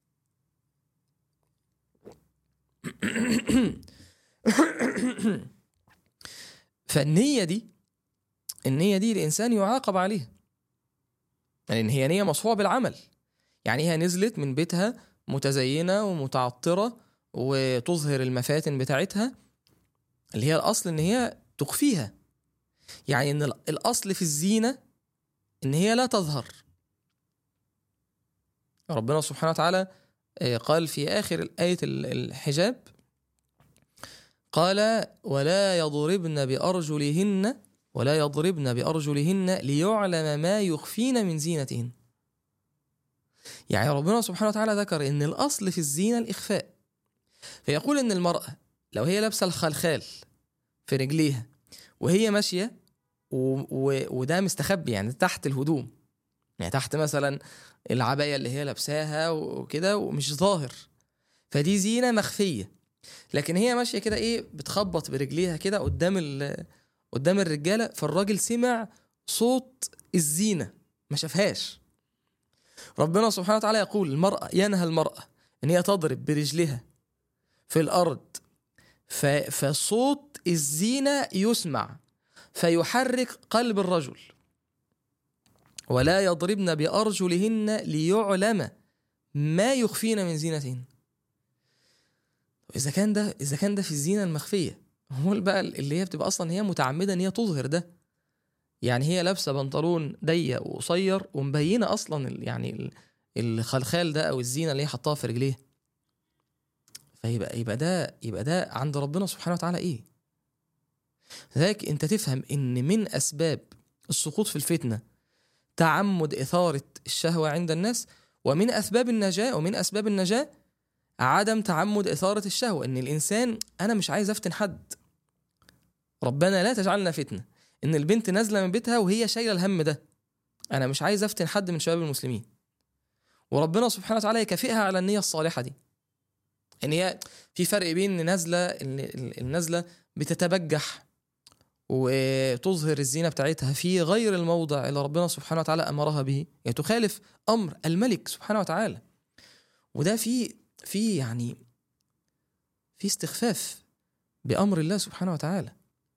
Speaker 1: فالنية دي النية دي الإنسان يعاقب عليها لأن هي نية مصحوبة بالعمل يعني هي نزلت من بيتها متزينة ومتعطرة وتظهر المفاتن بتاعتها اللي هي الأصل إن هي تخفيها يعني إن الأصل في الزينة إن هي لا تظهر ربنا سبحانه وتعالى قال في آخر آية الحجاب قال ولا يضربن بأرجلهن ولا يضربن بأرجلهن ليعلم ما يخفين من زينتهن يعني ربنا سبحانه وتعالى ذكر ان الاصل في الزينه الاخفاء فيقول ان المراه لو هي لابسه الخلخال في رجليها وهي ماشيه و... و... وده مستخبي يعني تحت الهدوم يعني تحت مثلا العبايه اللي هي لابساها وكده ومش ظاهر فدي زينه مخفيه لكن هي ماشيه كده ايه بتخبط برجليها كده قدام ال... قدام الرجاله فالراجل سمع صوت الزينه ما شافهاش ربنا سبحانه وتعالى يقول المرأة ينهى المرأة إن هي تضرب برجلها في الأرض ف... فصوت الزينة يسمع فيحرك قلب الرجل ولا يضربن بأرجلهن ليعلم ما يخفين من زينتهن إذا كان ده إذا كان ده في الزينة المخفية هو بقى اللي هي بتبقى أصلا هي متعمدة إن هي تظهر ده يعني هي لابسه بنطلون ضيق وقصير ومبينه اصلا يعني الخلخال ده او الزينه اللي هي حطاها في رجليها فيبقى يبقى ده يبقى ده عند ربنا سبحانه وتعالى ايه لذلك انت تفهم ان من اسباب السقوط في الفتنه تعمد اثاره الشهوه عند الناس ومن اسباب النجاه ومن اسباب النجاه عدم تعمد اثاره الشهوه ان الانسان انا مش عايز افتن حد ربنا لا تجعلنا فتنه ان البنت نازله من بيتها وهي شايله الهم ده انا مش عايز افتن حد من شباب المسلمين وربنا سبحانه وتعالى يكافئها على النيه الصالحه دي ان هي في فرق بين ان نازله النازله بتتبجح وتظهر الزينه بتاعتها في غير الموضع اللي ربنا سبحانه وتعالى امرها به يعني تخالف امر الملك سبحانه وتعالى وده في في يعني في استخفاف بامر الله سبحانه وتعالى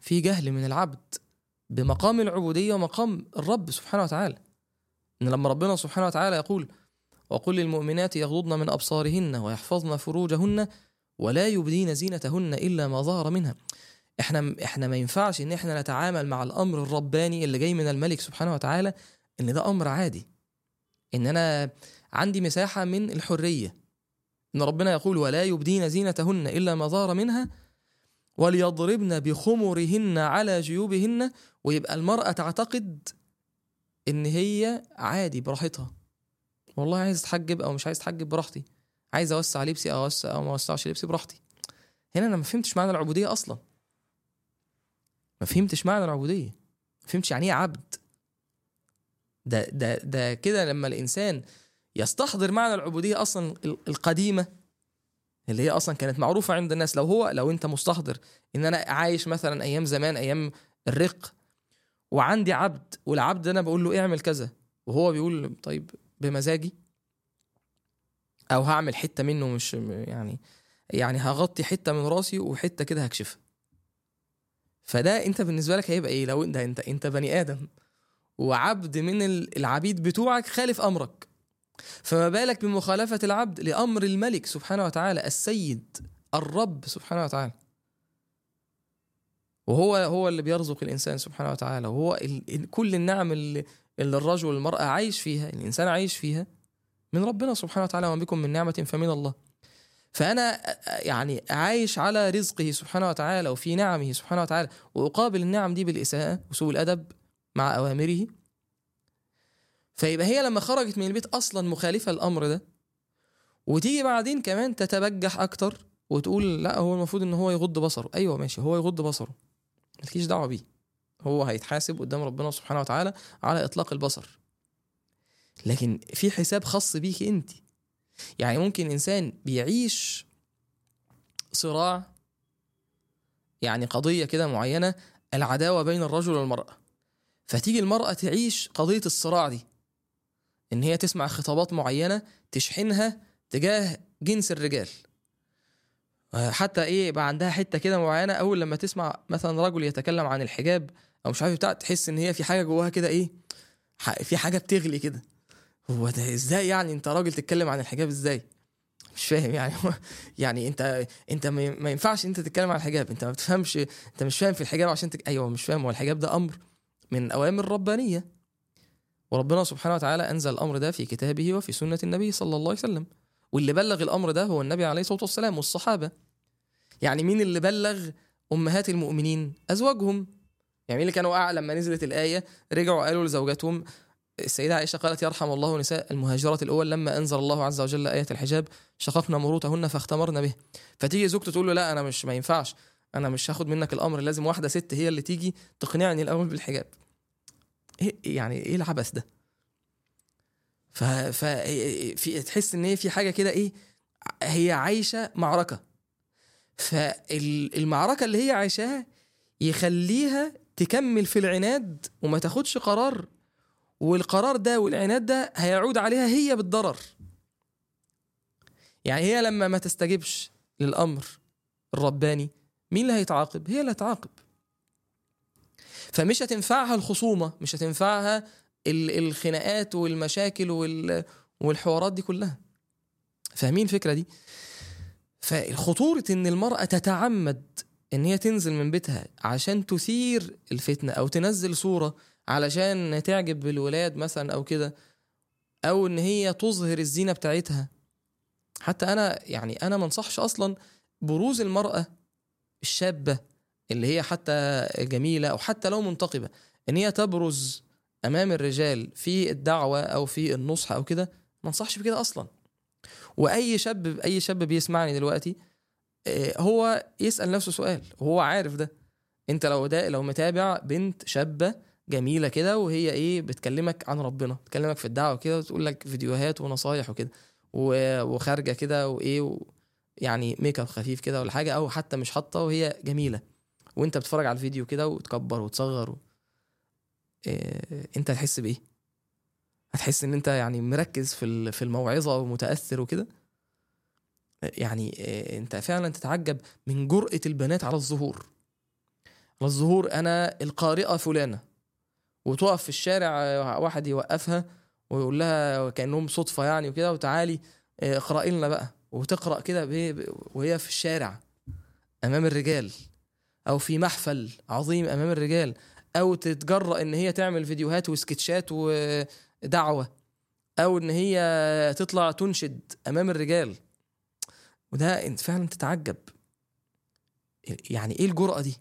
Speaker 1: في جهل من العبد بمقام العبوديه ومقام الرب سبحانه وتعالى ان لما ربنا سبحانه وتعالى يقول وقل للمؤمنات يغضضن من ابصارهن ويحفظن فروجهن ولا يبدين زينتهن الا ما ظهر منها احنا احنا ما ينفعش ان احنا نتعامل مع الامر الرباني اللي جاي من الملك سبحانه وتعالى ان ده امر عادي ان انا عندي مساحه من الحريه ان ربنا يقول ولا يبدين زينتهن الا ما ظهر منها وليضربن بخمرهن على جيوبهن ويبقى المراه تعتقد ان هي عادي براحتها والله عايز اتحجب او مش عايز اتحجب براحتي عايز اوسع لبسي او اوسع او ما اوسعش لبسي براحتي هنا انا ما فهمتش معنى العبوديه اصلا ما فهمتش معنى العبوديه ما فهمتش يعني ايه عبد ده ده ده كده لما الانسان يستحضر معنى العبوديه اصلا ال- القديمه اللي هي اصلا كانت معروفه عند الناس لو هو لو انت مستحضر ان انا عايش مثلا ايام زمان ايام الرق وعندي عبد والعبد ده انا بقول له اعمل كذا وهو بيقول طيب بمزاجي او هعمل حته منه مش يعني يعني هغطي حته من راسي وحته كده هكشفها فده انت بالنسبه لك هيبقى ايه لو انت انت انت بني ادم وعبد من ال- العبيد بتوعك خالف امرك فما بالك بمخالفه العبد لامر الملك سبحانه وتعالى السيد الرب سبحانه وتعالى وهو هو اللي بيرزق الانسان سبحانه وتعالى وهو ال- ال- كل النعم اللي, اللي الرجل والمراه عايش فيها الانسان عايش فيها من ربنا سبحانه وتعالى وما بكم من نعمه فمن الله فانا يعني عايش على رزقه سبحانه وتعالى وفي نعمه سبحانه وتعالى واقابل النعم دي بالاساءه وسوء الادب مع اوامره فيبقى هي لما خرجت من البيت اصلا مخالفه الامر ده وتيجي بعدين كمان تتبجح اكتر وتقول لا هو المفروض ان هو يغض بصره ايوه ماشي هو يغض بصره مالكيش دعوه بيه هو هيتحاسب قدام ربنا سبحانه وتعالى على اطلاق البصر لكن في حساب خاص بيك انت يعني ممكن انسان بيعيش صراع يعني قضيه كده معينه العداوه بين الرجل والمراه فتيجي المراه تعيش قضيه الصراع دي ان هي تسمع خطابات معينه تشحنها تجاه جنس الرجال حتى ايه يبقى عندها حته كده معينه اول لما تسمع مثلا رجل يتكلم عن الحجاب او مش عارف بتاع تحس ان هي في حاجه جواها كده ايه ح- في حاجه بتغلي كده هو ده ازاي يعني انت راجل تتكلم عن الحجاب ازاي مش فاهم يعني يعني انت انت ما ما ينفعش انت تتكلم عن الحجاب انت ما بتفهمش انت مش فاهم في الحجاب عشان تك... ايوه مش فاهم هو الحجاب ده امر من اوامر ربانيه وربنا سبحانه وتعالى انزل الامر ده في كتابه وفي سنه النبي صلى الله عليه وسلم واللي بلغ الامر ده هو النبي عليه الصلاه والسلام والصحابه يعني مين اللي بلغ امهات المؤمنين ازواجهم يعني مين اللي كانوا قاعد لما نزلت الايه رجعوا قالوا لزوجاتهم السيدة عائشة قالت يرحم الله نساء المهاجرات الأول لما أنزل الله عز وجل آية الحجاب شققنا مروتهن فاختمرنا به فتيجي زوجته تقول له لا أنا مش ما ينفعش أنا مش هاخد منك الأمر لازم واحدة ست هي اللي تيجي تقنعني الأول بالحجاب إيه يعني إيه العبث ده ف, ف في تحس إن هي في حاجة كده إيه هي عايشة معركة فالمعركة اللي هي عايشاها يخليها تكمل في العناد وما تاخدش قرار والقرار ده والعناد ده هيعود عليها هي بالضرر يعني هي لما ما تستجبش للأمر الرباني مين اللي هيتعاقب هي اللي هتعاقب فمش هتنفعها الخصومة مش هتنفعها ال- الخناقات والمشاكل وال- والحوارات دي كلها فاهمين الفكرة دي فالخطورة ان المرأة تتعمد ان هي تنزل من بيتها عشان تثير الفتنة او تنزل صورة علشان تعجب بالولاد مثلا او كده او ان هي تظهر الزينة بتاعتها حتى انا يعني انا ما انصحش اصلا بروز المرأة الشابة اللي هي حتى جميلة او حتى لو منتقبة ان هي تبرز امام الرجال في الدعوة او في النصح او كده ما انصحش بكده اصلا واي شاب اي شاب بيسمعني دلوقتي آه، هو يسال نفسه سؤال وهو عارف ده انت لو ده لو متابع بنت شابه جميله كده وهي ايه بتكلمك عن ربنا بتكلمك في الدعوه كده وتقول لك فيديوهات ونصايح وكده و- وخارجه كده وايه و يعني ميك اب خفيف كده ولا حاجه او حتى مش حاطه وهي جميله وانت بتتفرج على الفيديو كده وتكبر وتصغر و... إيه انت هتحس بايه هتحس ان انت يعني مركز في ال- في الموعظه ومتاثر وكده يعني إيه انت فعلا تتعجب من جرأة البنات على الظهور والظهور انا القارئه فلانه وتقف في الشارع آه، واحد يوقفها ويقول لها كانهم صدفه يعني وكده وتعالي آه، اقراي لنا بقى وتقرا كده ب- ب- وهي في الشارع امام الرجال او في محفل عظيم امام الرجال او تتجرأ ان هي تعمل فيديوهات وسكتشات ودعوه او ان هي تطلع تنشد امام الرجال وده انت فعلا تتعجب يعني ايه الجرأة دي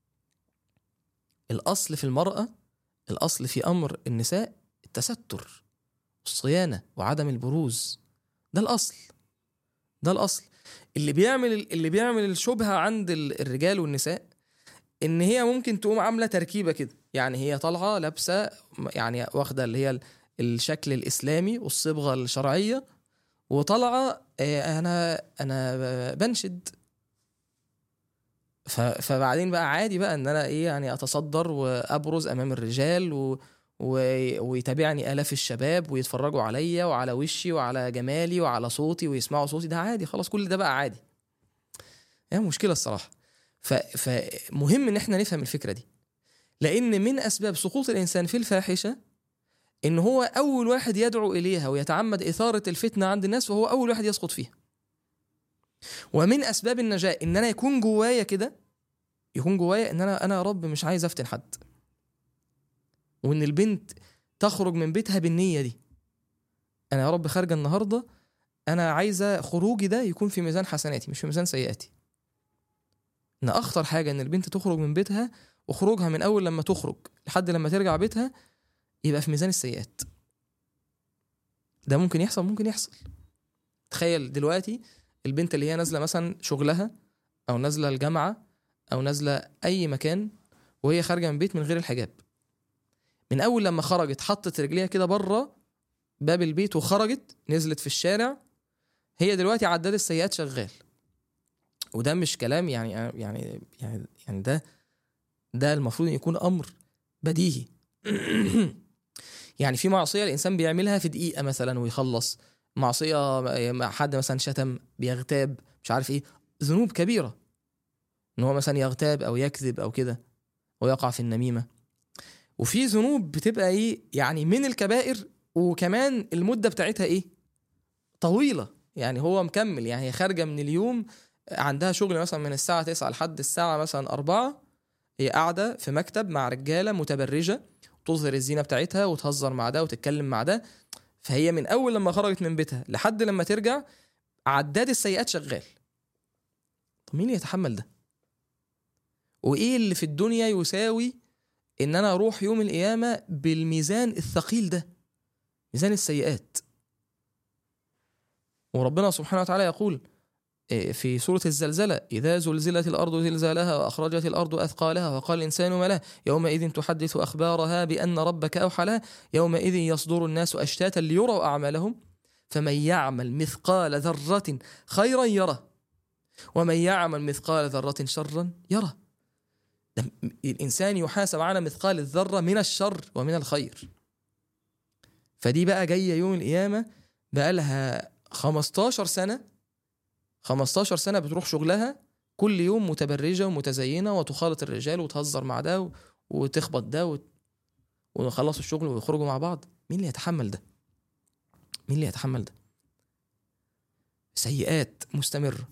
Speaker 1: الاصل في المرأة الاصل في امر النساء التستر الصيانة وعدم البروز ده الاصل ده الاصل اللي بيعمل اللي بيعمل الشبهة عند ال- الرجال والنساء ان هي ممكن تقوم عاملة تركيبة كده يعني هي طالعة لابسة يعني واخدة اللي هي ال- الشكل الاسلامي والصبغة الشرعية وطالعة آه، انا انا بنشد ف- فبعدين بقى عادي بقى ان انا ايه يعني اتصدر وابرز امام الرجال و... و... ويتابعني الاف الشباب ويتفرجوا عليا وعلى وشي وعلى جمالي وعلى صوتي ويسمعوا صوتي ده عادي خلاص كل ده بقى عادي يعني مشكله الصراحه ف... فمهم ان احنا نفهم الفكره دي لان من اسباب سقوط الانسان في الفاحشه ان هو اول واحد يدعو اليها ويتعمد اثاره الفتنه عند الناس وهو اول واحد يسقط فيها ومن اسباب النجاه ان انا يكون جوايا كده يكون جوايا ان انا انا يا رب مش عايز افتن حد وان البنت تخرج من بيتها بالنيه دي انا يا رب خارجه النهارده انا عايزه خروجي ده يكون في ميزان حسناتي مش في ميزان سيئاتي ان اخطر حاجه ان البنت تخرج من بيتها وخروجها من اول لما تخرج لحد لما ترجع بيتها يبقى في ميزان السيئات ده ممكن يحصل ممكن يحصل تخيل دلوقتي البنت اللي هي نازله مثلا شغلها او نازله الجامعه او نازله اي مكان وهي خارجه من بيت من غير الحجاب من اول لما خرجت حطت رجليها كده بره باب البيت وخرجت نزلت في الشارع هي دلوقتي عداد السيئات شغال وده مش كلام يعني يعني يعني يعني ده ده المفروض ان يكون امر بديهي يعني في معصيه الانسان بيعملها في دقيقه مثلا ويخلص معصيه مع حد مثلا شتم بيغتاب مش عارف ايه ذنوب كبيره ان هو مثلا يغتاب او يكذب او كده ويقع في النميمه وفي ذنوب بتبقى ايه يعني من الكبائر وكمان المده بتاعتها ايه طويله يعني هو مكمل يعني هي خارجه من اليوم عندها شغل مثلا من الساعه 9 لحد الساعه مثلا 4 هي قاعده في مكتب مع رجاله متبرجه تظهر الزينه بتاعتها وتهزر مع ده وتتكلم مع ده فهي من اول لما خرجت من بيتها لحد لما ترجع عداد السيئات شغال طب مين يتحمل ده وايه اللي في الدنيا يساوي ان انا اروح يوم القيامه بالميزان الثقيل ده ميزان السيئات وربنا سبحانه وتعالى يقول إيه، في سورة الزلزلة إذا زلزلت الأرض زلزالها وأخرجت الأرض أثقالها وقال الإنسان ما لها يومئذ تحدث أخبارها بأن ربك أوحى لها يومئذ يصدر الناس أشتاتا ليروا أعمالهم فمن يعمل مثقال ذرة خيرا يره ومن يعمل مثقال ذرة شرا يره ده م- الإنسان يحاسب على مثقال الذرة من الشر ومن الخير فدي بقى جاية يوم القيامة بقى لها 15 سنة 15 سنة بتروح شغلها كل يوم متبرجة ومتزينة وتخالط الرجال وتهزر مع ده و- وتخبط ده وت... ويخلصوا الشغل ويخرجوا مع بعض مين اللي يتحمل ده مين اللي يتحمل ده سيئات مستمرة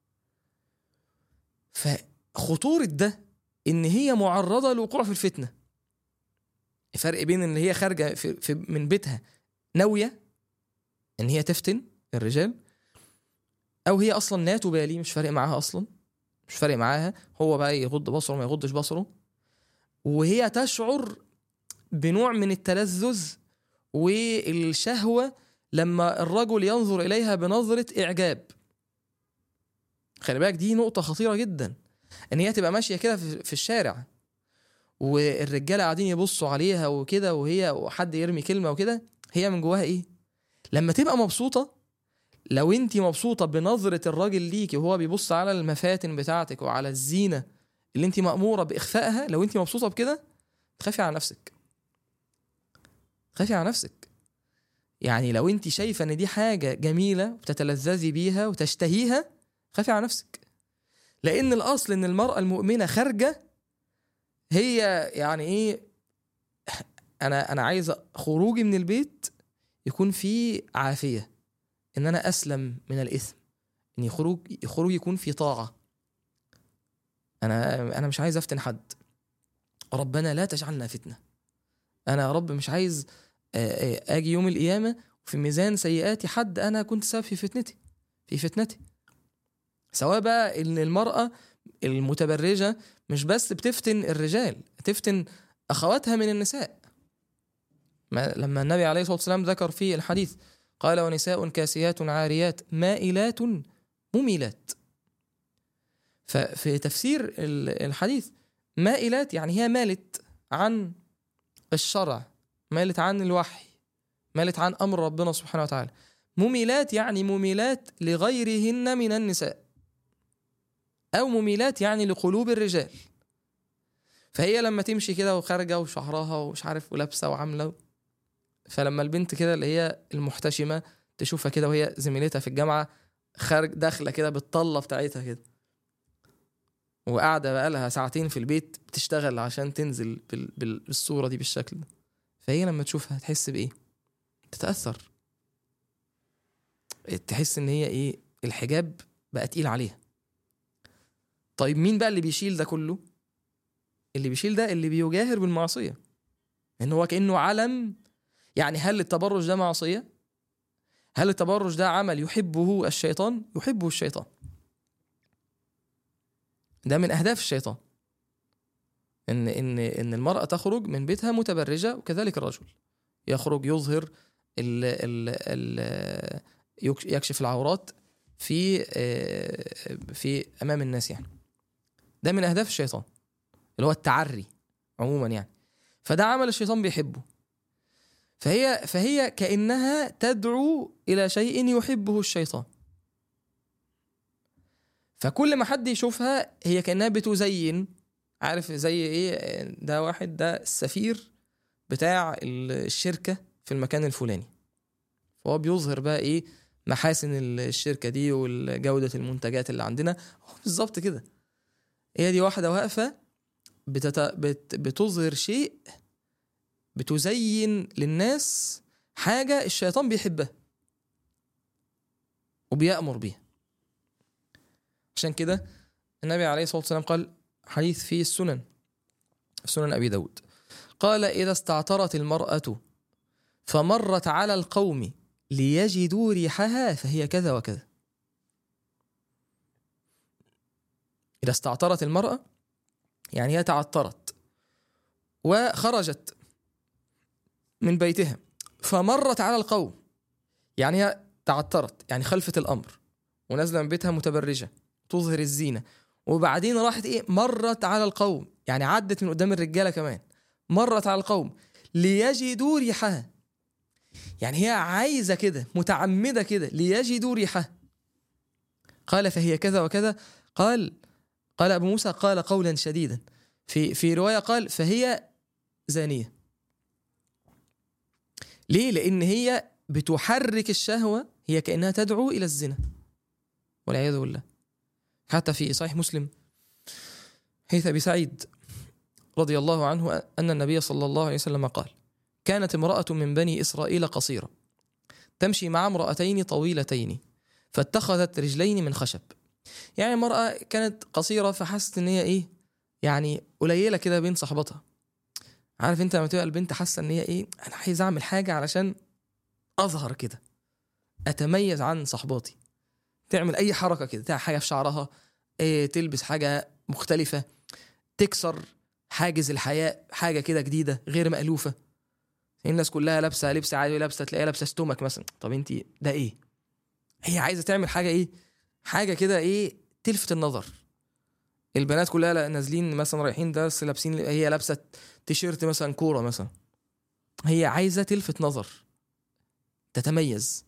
Speaker 1: فخطورة ده ان هي معرضة للوقوع في الفتنة الفرق بين ان هي خارجة في في من بيتها ناوية ان هي تفتن الرجال او هي اصلا لا تبالي مش فارق معاها اصلا مش فارق معاها هو بقى يغض بصره ما يغضش بصره وهي تشعر بنوع من التلذذ والشهوة لما الرجل ينظر إليها بنظرة إعجاب خلي بالك دي نقطة خطيرة جدا إن هي تبقى ماشية كده في في الشارع والرجالة قاعدين يبصوا عليها وكده وهي وحد يرمي كلمة وكده هي من جواها إيه؟ لما تبقى مبسوطة لو انت مبسوطة بنظرة الراجل ليكي وهو بيبص على المفاتن بتاعتك وعلى الزينة اللي انت مأمورة بإخفائها لو انت مبسوطة بكده تخافي على نفسك تخافي على نفسك يعني لو انت شايفة ان دي حاجة جميلة وتتلذذي بيها وتشتهيها خافي على نفسك لأن الأصل ان المرأة المؤمنة خارجة هي يعني ايه انا انا عايز خروجي من البيت يكون فيه عافيه ان انا اسلم من الاثم ان خروج خروج يكون في طاعه انا انا مش عايز افتن حد ربنا لا تجعلنا فتنه انا يا رب مش عايز آه، آه، اجي يوم القيامه في ميزان سيئاتي حد انا كنت سبب في فتنتي في فتنتي سواء بقى ان المراه المتبرجه مش بس بتفتن الرجال تفتن اخواتها من النساء ما لما النبي عليه الصلاه والسلام ذكر في الحديث قال ونساء كاسيات عاريات مائلات مميلات ففي تفسير ال- الحديث مائلات يعني هي مالت عن الشرع مالت عن الوحي مالت عن امر ربنا سبحانه وتعالى مميلات يعني مميلات لغيرهن من النساء او مميلات يعني لقلوب الرجال فهي لما تمشي كده وخارجه وشعرها ومش عارف ولابسه وعامله فلما البنت كده اللي هي المحتشمه تشوفها كده وهي زميلتها في الجامعه خارج داخله كده بالطله بتاعتها كده وقاعده بقى لها ساعتين في البيت بتشتغل عشان تنزل بال- بال- بالصوره دي بالشكل ده فهي لما تشوفها تحس بايه تتاثر تحس ان هي ايه الحجاب بقى تقيل عليها طيب مين بقى اللي بيشيل ده كله اللي بيشيل ده اللي بيجاهر بالمعصيه ان هو كانه علم يعني هل التبرج ده معصيه هل التبرج ده عمل يحبه الشيطان يحبه الشيطان ده من اهداف الشيطان ان ان ان المراه تخرج من بيتها متبرجه وكذلك الرجل يخرج يظهر ال ال ال يكشف العورات في في امام الناس يعني ده من اهداف الشيطان اللي هو التعري عموما يعني فده عمل الشيطان بيحبه فهي فهي كانها تدعو الى شيء يحبه الشيطان فكل ما حد يشوفها هي كانها بتزين عارف زي ايه ده واحد ده السفير بتاع الشركه في المكان الفلاني فهو بيظهر بقى ايه محاسن الشركه دي وجوده المنتجات اللي عندنا هو بالظبط كده هي دي واحده واقفه بتت... بت... بتظهر شيء بتزين للناس حاجه الشيطان بيحبها وبيأمر بيها عشان كده النبي عليه الصلاه والسلام قال حديث في السنن سنن ابي داود قال اذا استعطرت المراه فمرت على القوم ليجدوا ريحها فهي كذا وكذا إذا استعطرت المرأة يعني هي تعطرت وخرجت من بيتها فمرت على القوم يعني هي تعطرت يعني خلفت الأمر ونازلة من بيتها متبرجة تظهر الزينة وبعدين راحت إيه مرت على القوم يعني عدت من قدام الرجالة كمان مرت على القوم ليجدوا ريحها يعني هي عايزة كده متعمدة كده ليجدوا ريحها قال فهي كذا وكذا قال قال أبو موسى قال قولا شديدا في في رواية قال فهي زانية ليه؟ لأن هي بتحرك الشهوة هي كأنها تدعو إلى الزنا والعياذ بالله حتى في صحيح مسلم حيث أبي سعيد رضي الله عنه أن النبي صلى الله عليه وسلم قال كانت امرأة من بني إسرائيل قصيرة تمشي مع امرأتين طويلتين فاتخذت رجلين من خشب يعني المرأة كانت قصيرة فحست إن هي إيه يعني قليلة كده بين صحباتها عارف أنت لما تبقى البنت حاسة إن هي إيه أنا عايز أعمل حاجة علشان أظهر كده أتميز عن صحباتي تعمل أي حركة كده تعمل حاجة في شعرها إيه تلبس حاجة مختلفة تكسر حاجز الحياء حاجة كده جديدة غير مألوفة الناس كلها لابسه لبس عادي لابسه تلاقيها لابسه ستومك مثلا طب انت ده ايه هي عايزه تعمل حاجه ايه حاجه كده ايه تلفت النظر البنات كلها نازلين مثلا رايحين درس لابسين هي لابسه تيشيرت مثلا كوره مثلا هي عايزه تلفت نظر تتميز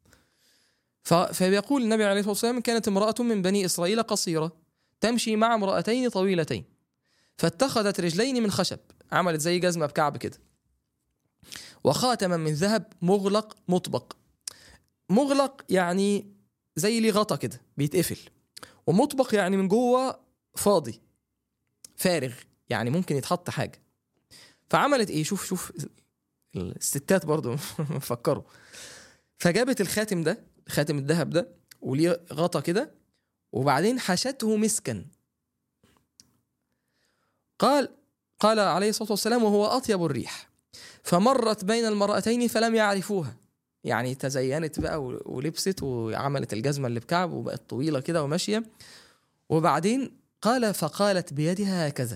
Speaker 1: فبيقول النبي عليه الصلاه والسلام كانت امراه من بني اسرائيل قصيره تمشي مع امراتين طويلتين فاتخذت رجلين من خشب عملت زي جزمه بكعب كده وخاتما من ذهب مغلق مطبق مغلق يعني زي ليه غطا كده بيتقفل ومطبق يعني من جوه فاضي فارغ يعني ممكن يتحط حاجه فعملت ايه شوف شوف الستات برضو فكروا فجابت الخاتم ده خاتم الذهب ده وليه غطا كده وبعدين حشته مسكا قال قال عليه الصلاه والسلام وهو اطيب الريح فمرت بين المرأتين فلم يعرفوها يعني تزينت بقى ولبست وعملت الجزمه اللي بكعب وبقت طويله كده وماشيه وبعدين قال فقالت بيدها هكذا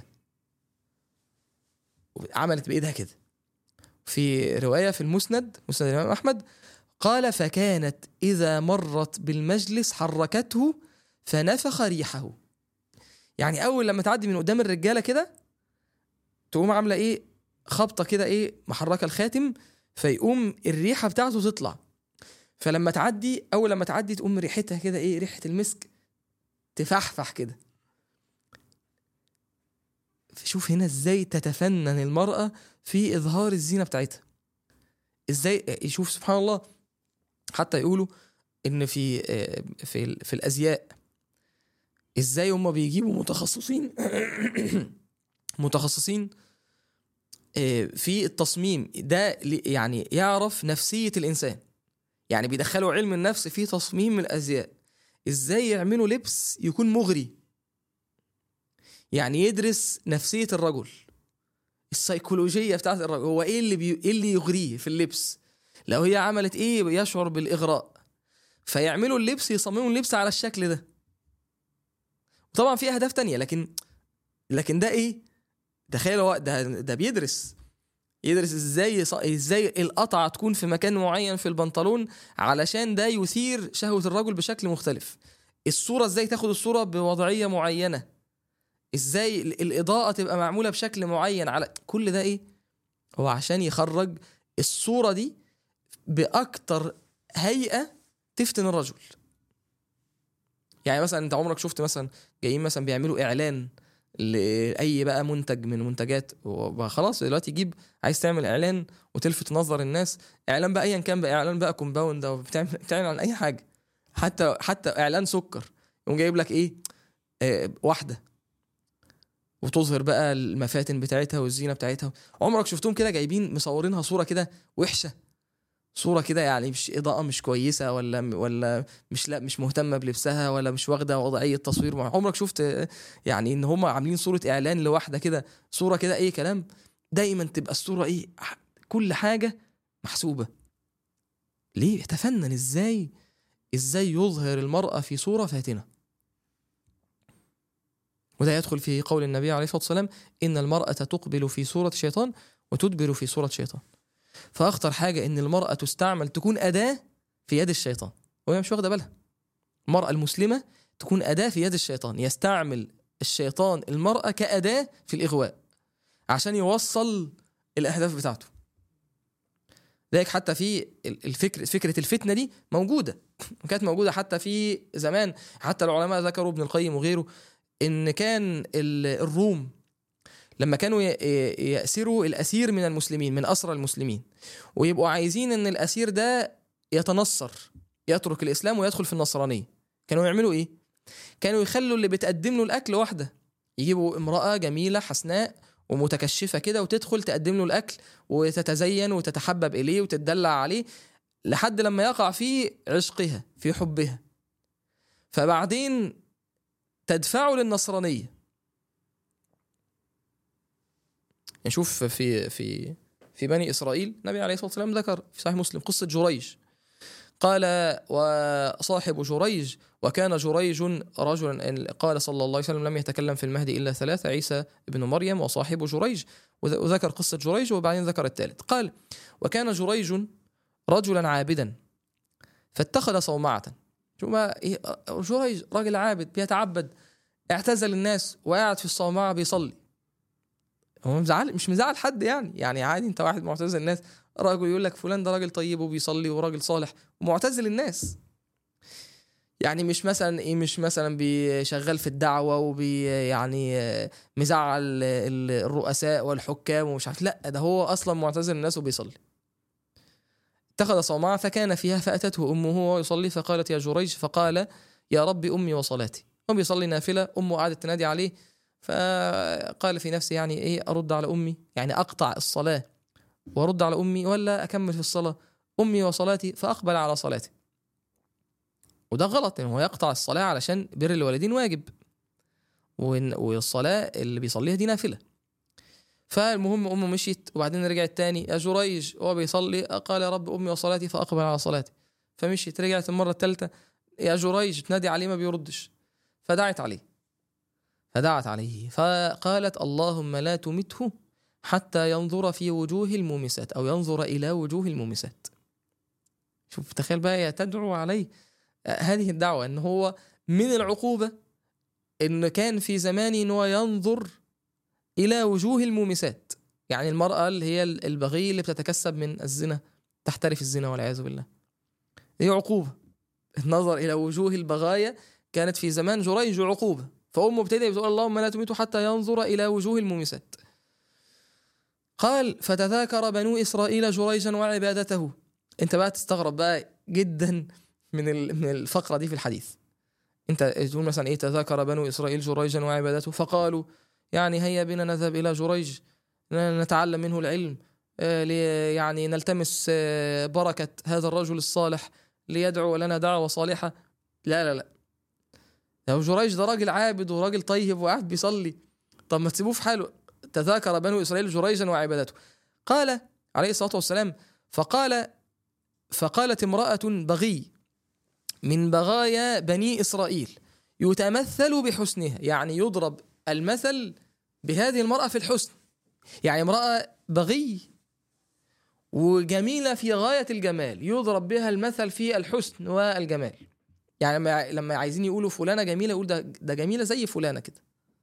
Speaker 1: عملت بايدها كده في روايه في المسند مسند الامام احمد قال فكانت اذا مرت بالمجلس حركته فنفخ ريحه يعني اول لما تعدي من قدام الرجاله كده تقوم عامله ايه خبطه كده ايه محركه الخاتم فيقوم الريحه بتاعته تطلع فلما تعدي اول لما تعدي تقوم ريحتها كده ايه ريحه المسك تفحفح كده شوف هنا ازاي تتفنن المرأة في إظهار الزينة بتاعتها ازاي يشوف سبحان الله حتى يقولوا ان في في في الازياء ازاي هم بيجيبوا متخصصين متخصصين في التصميم ده يعني يعرف نفسية الإنسان يعني بيدخلوا علم النفس في تصميم الأزياء إزاي يعملوا لبس يكون مغري يعني يدرس نفسية الرجل السيكولوجية بتاعت الرجل هو إيه اللي, بي... إيه اللي يغريه في اللبس لو هي عملت إيه يشعر بالإغراء فيعملوا اللبس يصمموا اللبس على الشكل ده طبعا في أهداف تانية لكن لكن ده إيه تخيل هو ده ده بيدرس يدرس ازاي ازاي القطعه تكون في مكان معين في البنطلون علشان ده يثير شهوه الرجل بشكل مختلف الصوره ازاي تاخد الصوره بوضعيه معينه ازاي الاضاءه تبقى معموله بشكل معين على كل ده ايه هو عشان يخرج الصوره دي باكتر هيئه تفتن الرجل يعني مثلا انت عمرك شفت مثلا جايين مثلا بيعملوا اعلان لاي بقى منتج من منتجات خلاص دلوقتي يجيب عايز تعمل اعلان وتلفت نظر الناس اعلان بقى ايا كان بقى اعلان بقى كومباوند او بتعمل بتعمل عن اي حاجه حتى حتى اعلان سكر يقوم جايب لك ايه آه واحده وتظهر بقى المفاتن بتاعتها والزينه بتاعتها عمرك شفتهم كده جايبين مصورينها صوره كده وحشه صوره كده يعني مش اضاءه مش كويسه ولا ولا مش لا مش مهتمه بلبسها ولا مش واخده وضعيه تصوير عمرك شفت يعني ان هم عاملين صوره اعلان لواحده كده صوره كده اي كلام دايما تبقى الصوره ايه كل حاجه محسوبه ليه تفنن ازاي ازاي يظهر المراه في صوره فاتنه وده يدخل في قول النبي عليه الصلاه والسلام ان المراه تقبل في صوره شيطان وتدبر في صوره شيطان فاخطر حاجه ان المراه تستعمل تكون اداه في يد الشيطان وهي مش واخده بالها المراه المسلمه تكون اداه في يد الشيطان يستعمل الشيطان المراه كاداه في الاغواء عشان يوصل الاهداف بتاعته ذلك حتى في الفكر فكره الفتنه دي موجوده وكانت موجوده حتى في زمان حتى العلماء ذكروا ابن القيم وغيره ان كان الروم لما كانوا يأسروا الأسير من المسلمين من أسرى المسلمين ويبقوا عايزين إن الأسير ده يتنصر يترك الإسلام ويدخل في النصرانية كانوا يعملوا إيه؟ كانوا يخلوا اللي بتقدم له الأكل واحدة يجيبوا امرأة جميلة حسناء ومتكشفة كده وتدخل تقدم له الأكل وتتزين وتتحبب إليه وتتدلع عليه لحد لما يقع في عشقها في حبها فبعدين تدفعه للنصرانية نشوف في في في بني اسرائيل النبي عليه الصلاه والسلام ذكر في صحيح مسلم قصه جريج قال وصاحب جريج وكان جريج رجلا قال صلى الله عليه وسلم لم يتكلم في المهدي الا ثلاثه عيسى ابن مريم وصاحب جريج وذكر قصه جريج وبعدين ذكر الثالث قال وكان جريج رجلا عابدا فاتخذ صومعه شو ما جريج راجل عابد بيتعبد اعتزل الناس وقاعد في الصومعه بيصلي هو مزعل مش مزعل حد يعني يعني عادي انت واحد معتزل الناس راجل يقول لك فلان ده راجل طيب وبيصلي وراجل صالح ومعتزل الناس يعني مش مثلا ايه مش مثلا بيشغل في الدعوه وبي يعني مزعل الرؤساء والحكام ومش عارف لا ده هو اصلا معتزل الناس وبيصلي اتخذ صومعة فكان فيها فأتته أمه وهو يصلي فقالت يا جريج فقال يا رب أمي وصلاتي هو بيصلي نافلة أمه قعدت تنادي عليه فقال في نفسه يعني ايه ارد على امي يعني اقطع الصلاه وارد على امي ولا اكمل في الصلاه امي وصلاتي فاقبل على صلاتي وده غلط ان هو يقطع الصلاه علشان بر الوالدين واجب وإن- والصلاه اللي بيصليها دي نافله فالمهم امه مشيت وبعدين رجعت تاني يا جريج وهو بيصلي قال يا رب امي وصلاتي فاقبل على صلاتي فمشيت رجعت المره الثالثه يا جريج تنادي عليه ما بيردش فدعت عليه فدعت عليه فقالت اللهم لا تمته حتى ينظر في وجوه المومسات او ينظر الى وجوه المومسات شوف تخيل بقى هي تدعو عليه آه، هذه الدعوه ان هو من العقوبه ان كان في زمانه ان هو ينظر الى وجوه المومسات يعني المراه اللي هي البغي اللي بتتكسب من الزنا تحترف الزنا والعياذ بالله هي عقوبه النظر الى وجوه البغايا كانت في زمان جريج عقوبه فامه ابتدى بتقول اللهم لا تميته حتى ينظر الى وجوه المومسات قال فتذاكر بنو اسرائيل جريجا وعبادته انت بقى تستغرب بقى جدا من ال- من الفقره دي في الحديث انت تقول مثلا ايه تذاكر بنو اسرائيل جريجا وعبادته فقالوا يعني هيا بنا نذهب الى جريج نتعلم منه العلم آه، لي- يعني نلتمس آه، بركه هذا الرجل الصالح ليدعو لنا دعوه صالحه لا لا لا لو جريج ده راجل عابد وراجل طيب وقاعد بيصلي طب ما تسيبوه في حاله تذاكر بنو اسرائيل جريجا وعبادته قال عليه الصلاه والسلام فقال فقالت امراه بغي من بغايا بني اسرائيل يتمثل بحسنها يعني يضرب المثل بهذه المراه في الحسن يعني امراه بغي وجميله في غايه الجمال يضرب بها المثل في الحسن والجمال يعني لما لما عايزين يقولوا فلانه جميله يقول ده ده جميله زي فلانه كده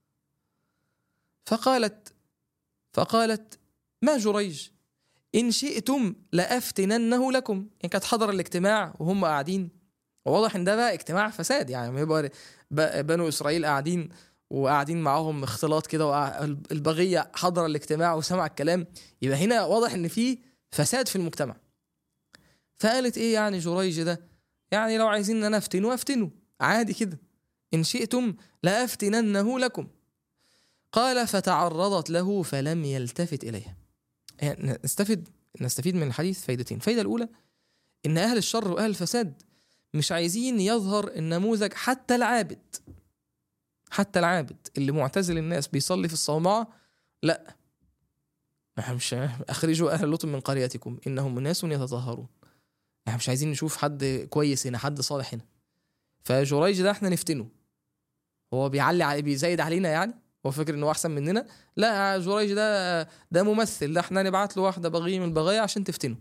Speaker 1: فقالت فقالت ما جريج ان شئتم لافتننه لكم يعني كانت حضر الاجتماع وهم قاعدين وواضح ان ده بقى اجتماع فساد يعني ما يبقى ب- بنو اسرائيل قاعدين وقاعدين معاهم اختلاط كده والبغيه حضر الاجتماع وسمع الكلام يبقى هنا واضح ان في فساد في المجتمع فقالت ايه يعني جريج ده يعني لو عايزين ان انا افتنه افتنه عادي كده ان شئتم لافتننه لكم قال فتعرضت له فلم يلتفت اليها يعني نستفيد نستفيد من الحديث فايدتين الفايده الاولى ان اهل الشر واهل الفساد مش عايزين يظهر النموذج حتى العابد حتى العابد اللي معتزل الناس بيصلي في الصومعه لا احنا مش اخرجوا اهل لوط من قريتكم انهم اناس يتطهرون احنا مش عايزين نشوف حد كويس هنا حد صالح هنا فجريج ده احنا نفتنه هو بيعلي علي بيزايد علينا يعني هو فاكر انه احسن مننا لا جريج ده ده ممثل ده احنا نبعت له واحده بغيه من البغايا عشان تفتنه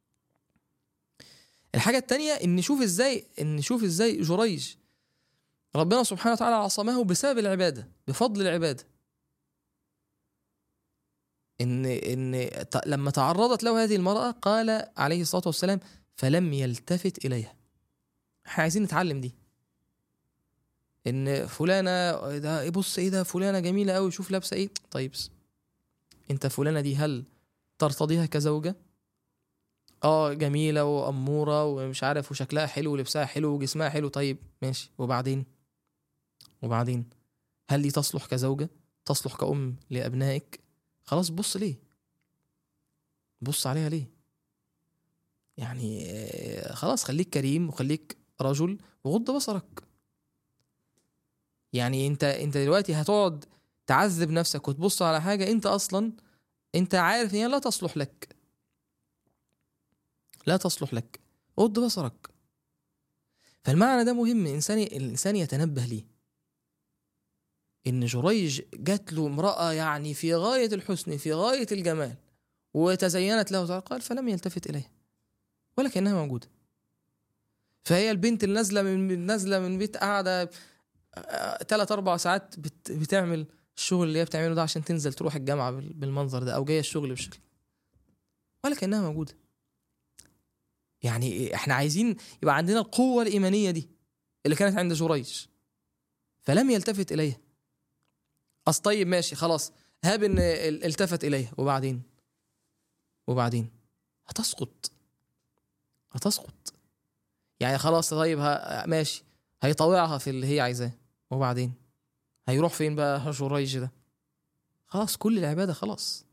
Speaker 1: الحاجه التانية ان نشوف ازاي ان نشوف ازاي جريج ربنا سبحانه وتعالى عصمه بسبب العباده بفضل العباده ان ان ت- لما تعرضت له هذه المراه قال عليه الصلاه والسلام فلم يلتفت اليها احنا عايزين نتعلم دي ان فلانه ده إيه بص ايه ده فلانه جميله قوي شوف لابسه ايه طيب بس. انت فلانه دي هل ترتضيها كزوجه اه جميله واموره ومش عارف وشكلها حلو ولبسها حلو وجسمها حلو طيب ماشي وبعدين وبعدين هل دي تصلح كزوجه تصلح كأم لأبنائك خلاص بص ليه بص عليها ليه يعني آه، خلاص خليك كريم وخليك رجل وغض بصرك يعني انت انت دلوقتي هتقعد تعذب نفسك وتبص على حاجه انت اصلا انت عارف ان هي لا تصلح لك لا تصلح لك غض بصرك فالمعنى ده مهم الانسان الانسان يتنبه ليه ان جريج جات له امراه يعني في غايه الحسن في غايه الجمال وتزينت له تعالى قال فلم يلتفت اليها ولكنها موجوده فهي البنت اللي نازله من نازله من بيت قاعده ثلاث اربع ساعات بت بتعمل الشغل اللي هي بتعمله ده عشان تنزل تروح الجامعه بال- بالمنظر ده او جايه الشغل بالشكل ولكنها موجوده يعني احنا عايزين يبقى عندنا القوه الايمانيه دي اللي كانت عند جريج فلم يلتفت اليها اصل طيب ماشي خلاص هاب ان ال- التفت اليها وبعدين وبعدين هتسقط هتسقط يعني خلاص طيب ه... ماشي هيطوعها في اللي هي عايزاه وبعدين هيروح فين بقى جريج ده خلاص كل العباده خلاص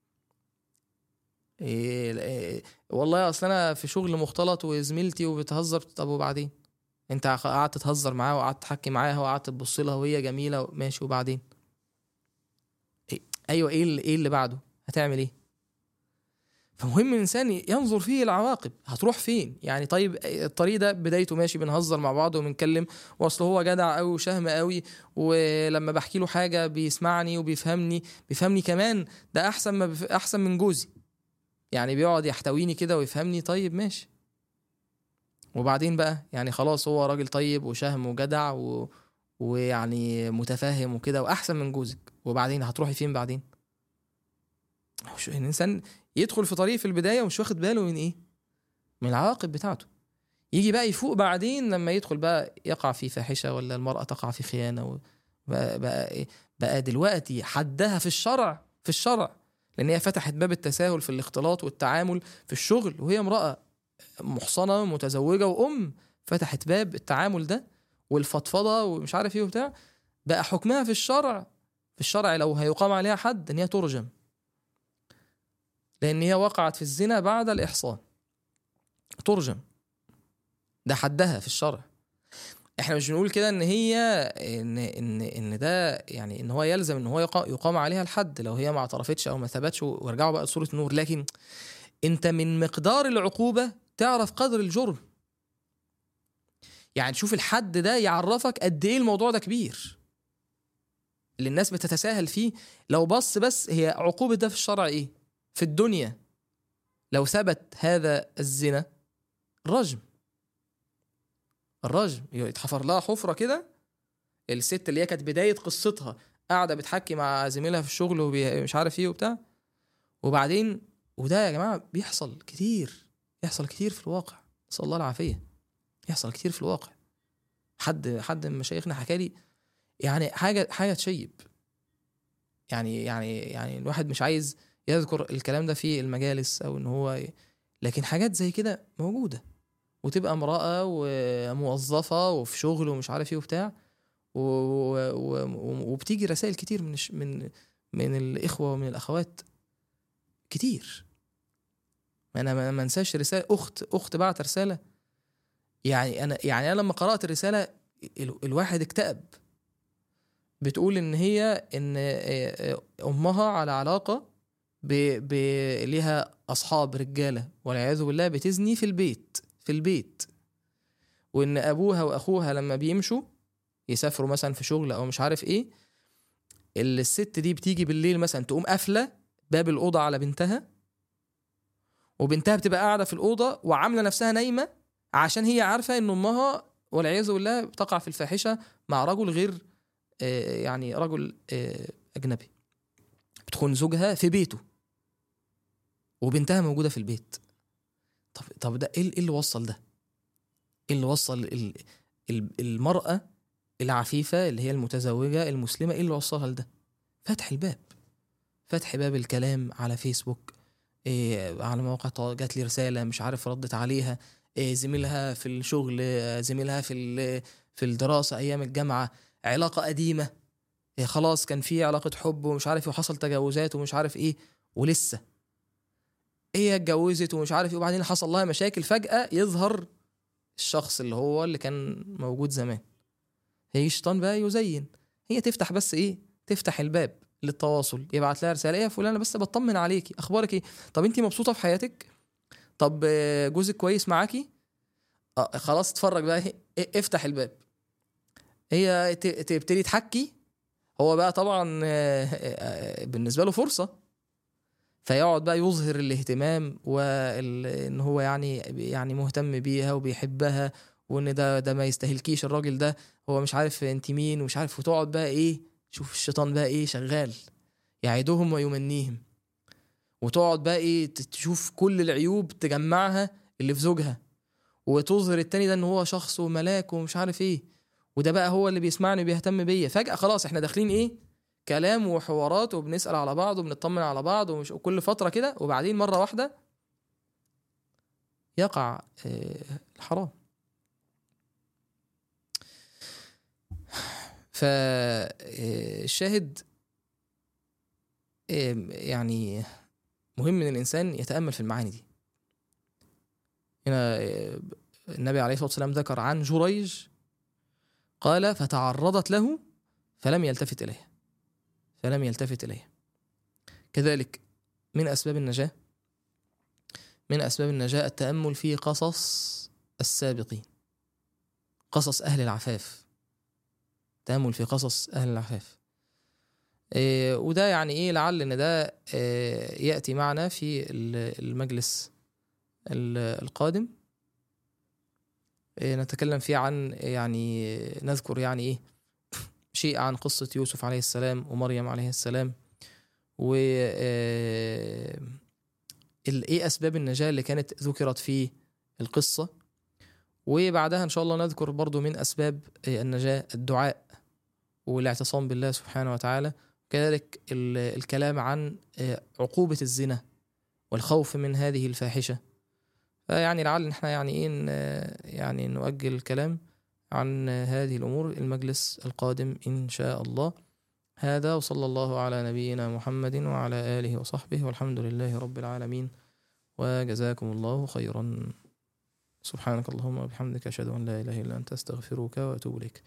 Speaker 1: إيه إيه والله اصل انا في شغل مختلط وزميلتي وبتهزر طب وبعدين انت قعدت تهزر معاها وقعدت تحكي معاها وقعدت تبص لها وهي جميله ماشي وبعدين إيه؟ ايوه ايه اللي ايه اللي بعده هتعمل ايه فمهم الانسان ينظر فيه العواقب هتروح فين يعني طيب الطريق ده بدايته ماشي بنهزر مع بعض وبنتكلم واصل هو جدع قوي وشهم قوي ولما بحكي له حاجه بيسمعني وبيفهمني بيفهمني كمان ده احسن ما بف... احسن من جوزي يعني بيقعد يحتويني كده ويفهمني طيب ماشي وبعدين بقى يعني خلاص هو راجل طيب وشهم وجدع و... ويعني متفاهم وكده واحسن من جوزك وبعدين هتروحي فين بعدين شو الانسان يدخل في طريق في البدايه ومش واخد باله من ايه من العواقب بتاعته يجي بقى يفوق بعدين لما يدخل بقى يقع في فاحشه ولا المراه تقع في خيانه و... بقى بقى, إيه؟ بقى دلوقتي حدها في الشرع في الشرع لان هي فتحت باب التساهل في الاختلاط والتعامل في الشغل وهي امراه محصنه متزوجه وام فتحت باب التعامل ده والفضفضه ومش عارف ايه وبتاع بقى حكمها في الشرع في الشرع لو هيقام عليها حد ان هي ترجم لان هي وقعت في الزنا بعد الاحصان ترجم ده حدها في الشرع احنا مش بنقول كده ان هي ان ان ان ده يعني ان هو يلزم ان هو يقام عليها الحد لو هي ما اعترفتش او ما ثبتش وارجعوا بقى لصوره النور لكن انت من مقدار العقوبه تعرف قدر الجرم يعني شوف الحد ده يعرفك قد ايه الموضوع ده كبير اللي الناس بتتساهل فيه لو بص بس هي عقوبة ده في الشرع ايه في الدنيا لو ثبت هذا الزنا رجم الرجم يتحفر لها حفرة كده الست اللي هي كانت بداية قصتها قاعدة بتحكي مع زميلها في الشغل ومش عارف ايه وبتاع وبعدين وده يا جماعة بيحصل كتير يحصل كتير في الواقع نسأل الله العافية يحصل كتير في الواقع حد حد من مشايخنا حكى لي يعني حاجه حاجه تشيب يعني يعني يعني الواحد مش عايز يذكر الكلام ده في المجالس او ان هو لكن حاجات زي كده موجوده وتبقى امراه وموظفه وفي شغل ومش عارف ايه وبتاع وبتيجي رسائل كتير من من من الاخوه ومن الاخوات كتير انا ما انساش رساله اخت اخت بعت رساله يعني انا يعني انا لما قرات الرساله الواحد اكتئب بتقول ان هي ان امها على علاقه ب... ب... ليها اصحاب رجاله والعياذ بالله بتزني في البيت في البيت وان ابوها واخوها لما بيمشوا يسافروا مثلا في شغل او مش عارف ايه الست دي بتيجي بالليل مثلا تقوم قافله باب الاوضه على بنتها وبنتها بتبقى قاعده في الاوضه وعامله نفسها نايمه عشان هي عارفه ان امها والعياذ بالله بتقع في الفاحشه مع رجل غير يعني رجل اجنبي بتخون زوجها في بيته وبنتها موجوده في البيت طب طب ده ايه اللي وصل ده ايه اللي وصل المراه العفيفه اللي هي المتزوجه المسلمه ايه اللي وصلها لده فتح الباب فتح باب الكلام على فيسبوك إيه على مواقع جات لي رساله مش عارف ردت عليها زميلها في الشغل زميلها في في الدراسه ايام الجامعه علاقه قديمه خلاص كان في علاقه حب ومش عارف وحصل تجاوزات ومش عارف ايه ولسه هي اتجوزت ومش عارف ايه وبعدين حصل لها مشاكل فجاه يظهر الشخص اللي هو اللي كان موجود زمان هي شيطان بقى يزين هي تفتح بس ايه تفتح الباب للتواصل يبعت لها رساله ايه يا فلانه بس بطمن عليكي اخبارك ايه طب انت مبسوطه في حياتك طب جوزك كويس معاكي آه خلاص اتفرج بقى افتح الباب هي تبتدي تحكي هو بقى طبعا بالنسبه له فرصه فيقعد بقى يظهر الاهتمام وان هو يعني يعني مهتم بيها وبيحبها وان ده ده ما يستاهلكيش الراجل ده هو مش عارف انت مين ومش عارف وتقعد بقى ايه شوف الشيطان بقى ايه شغال يعيدهم ويمنيهم وتقعد بقى ايه تشوف كل العيوب تجمعها اللي في زوجها وتظهر التاني ده ان هو شخص وملاك ومش عارف ايه وده بقى هو اللي بيسمعني وبيهتم بيا فجأة خلاص احنا داخلين ايه كلام وحوارات وبنسأل على بعض وبنطمن على بعض ومش وكل فترة كده وبعدين مرة واحدة يقع الحرام فالشاهد يعني مهم ان الانسان يتامل في المعاني دي هنا آه، النبي عليه الصلاه والسلام ذكر عن جريج قال فتعرضت له فلم يلتفت اليها فلم يلتفت اليها كذلك من اسباب النجاه من اسباب النجاه التامل في قصص السابقين قصص اهل العفاف تامل في قصص اهل العفاف إيه وده يعني ايه لعل ان ده إيه ياتي معنا في ال- المجلس ال- القادم إيه نتكلم فيه عن يعني نذكر يعني ايه شيء عن قصة يوسف عليه السلام ومريم عليه السلام و آه، ال- ايه اسباب النجاة اللي كانت ذكرت في القصة وبعدها ان شاء الله نذكر برضو من اسباب آه، النجاة الدعاء والاعتصام بالله سبحانه وتعالى كذلك ال- الكلام عن آه، عقوبة الزنا والخوف من هذه الفاحشة فيعني لعل ان احنا يعني ايه ن- يعني نؤجل الكلام عن هذه الامور المجلس القادم ان شاء الله هذا وصلى الله على نبينا محمد وعلى اله وصحبه والحمد لله رب العالمين وجزاكم الله خيرا سبحانك اللهم وبحمدك اشهد ان لا اله الا انت استغفرك واتوب اليك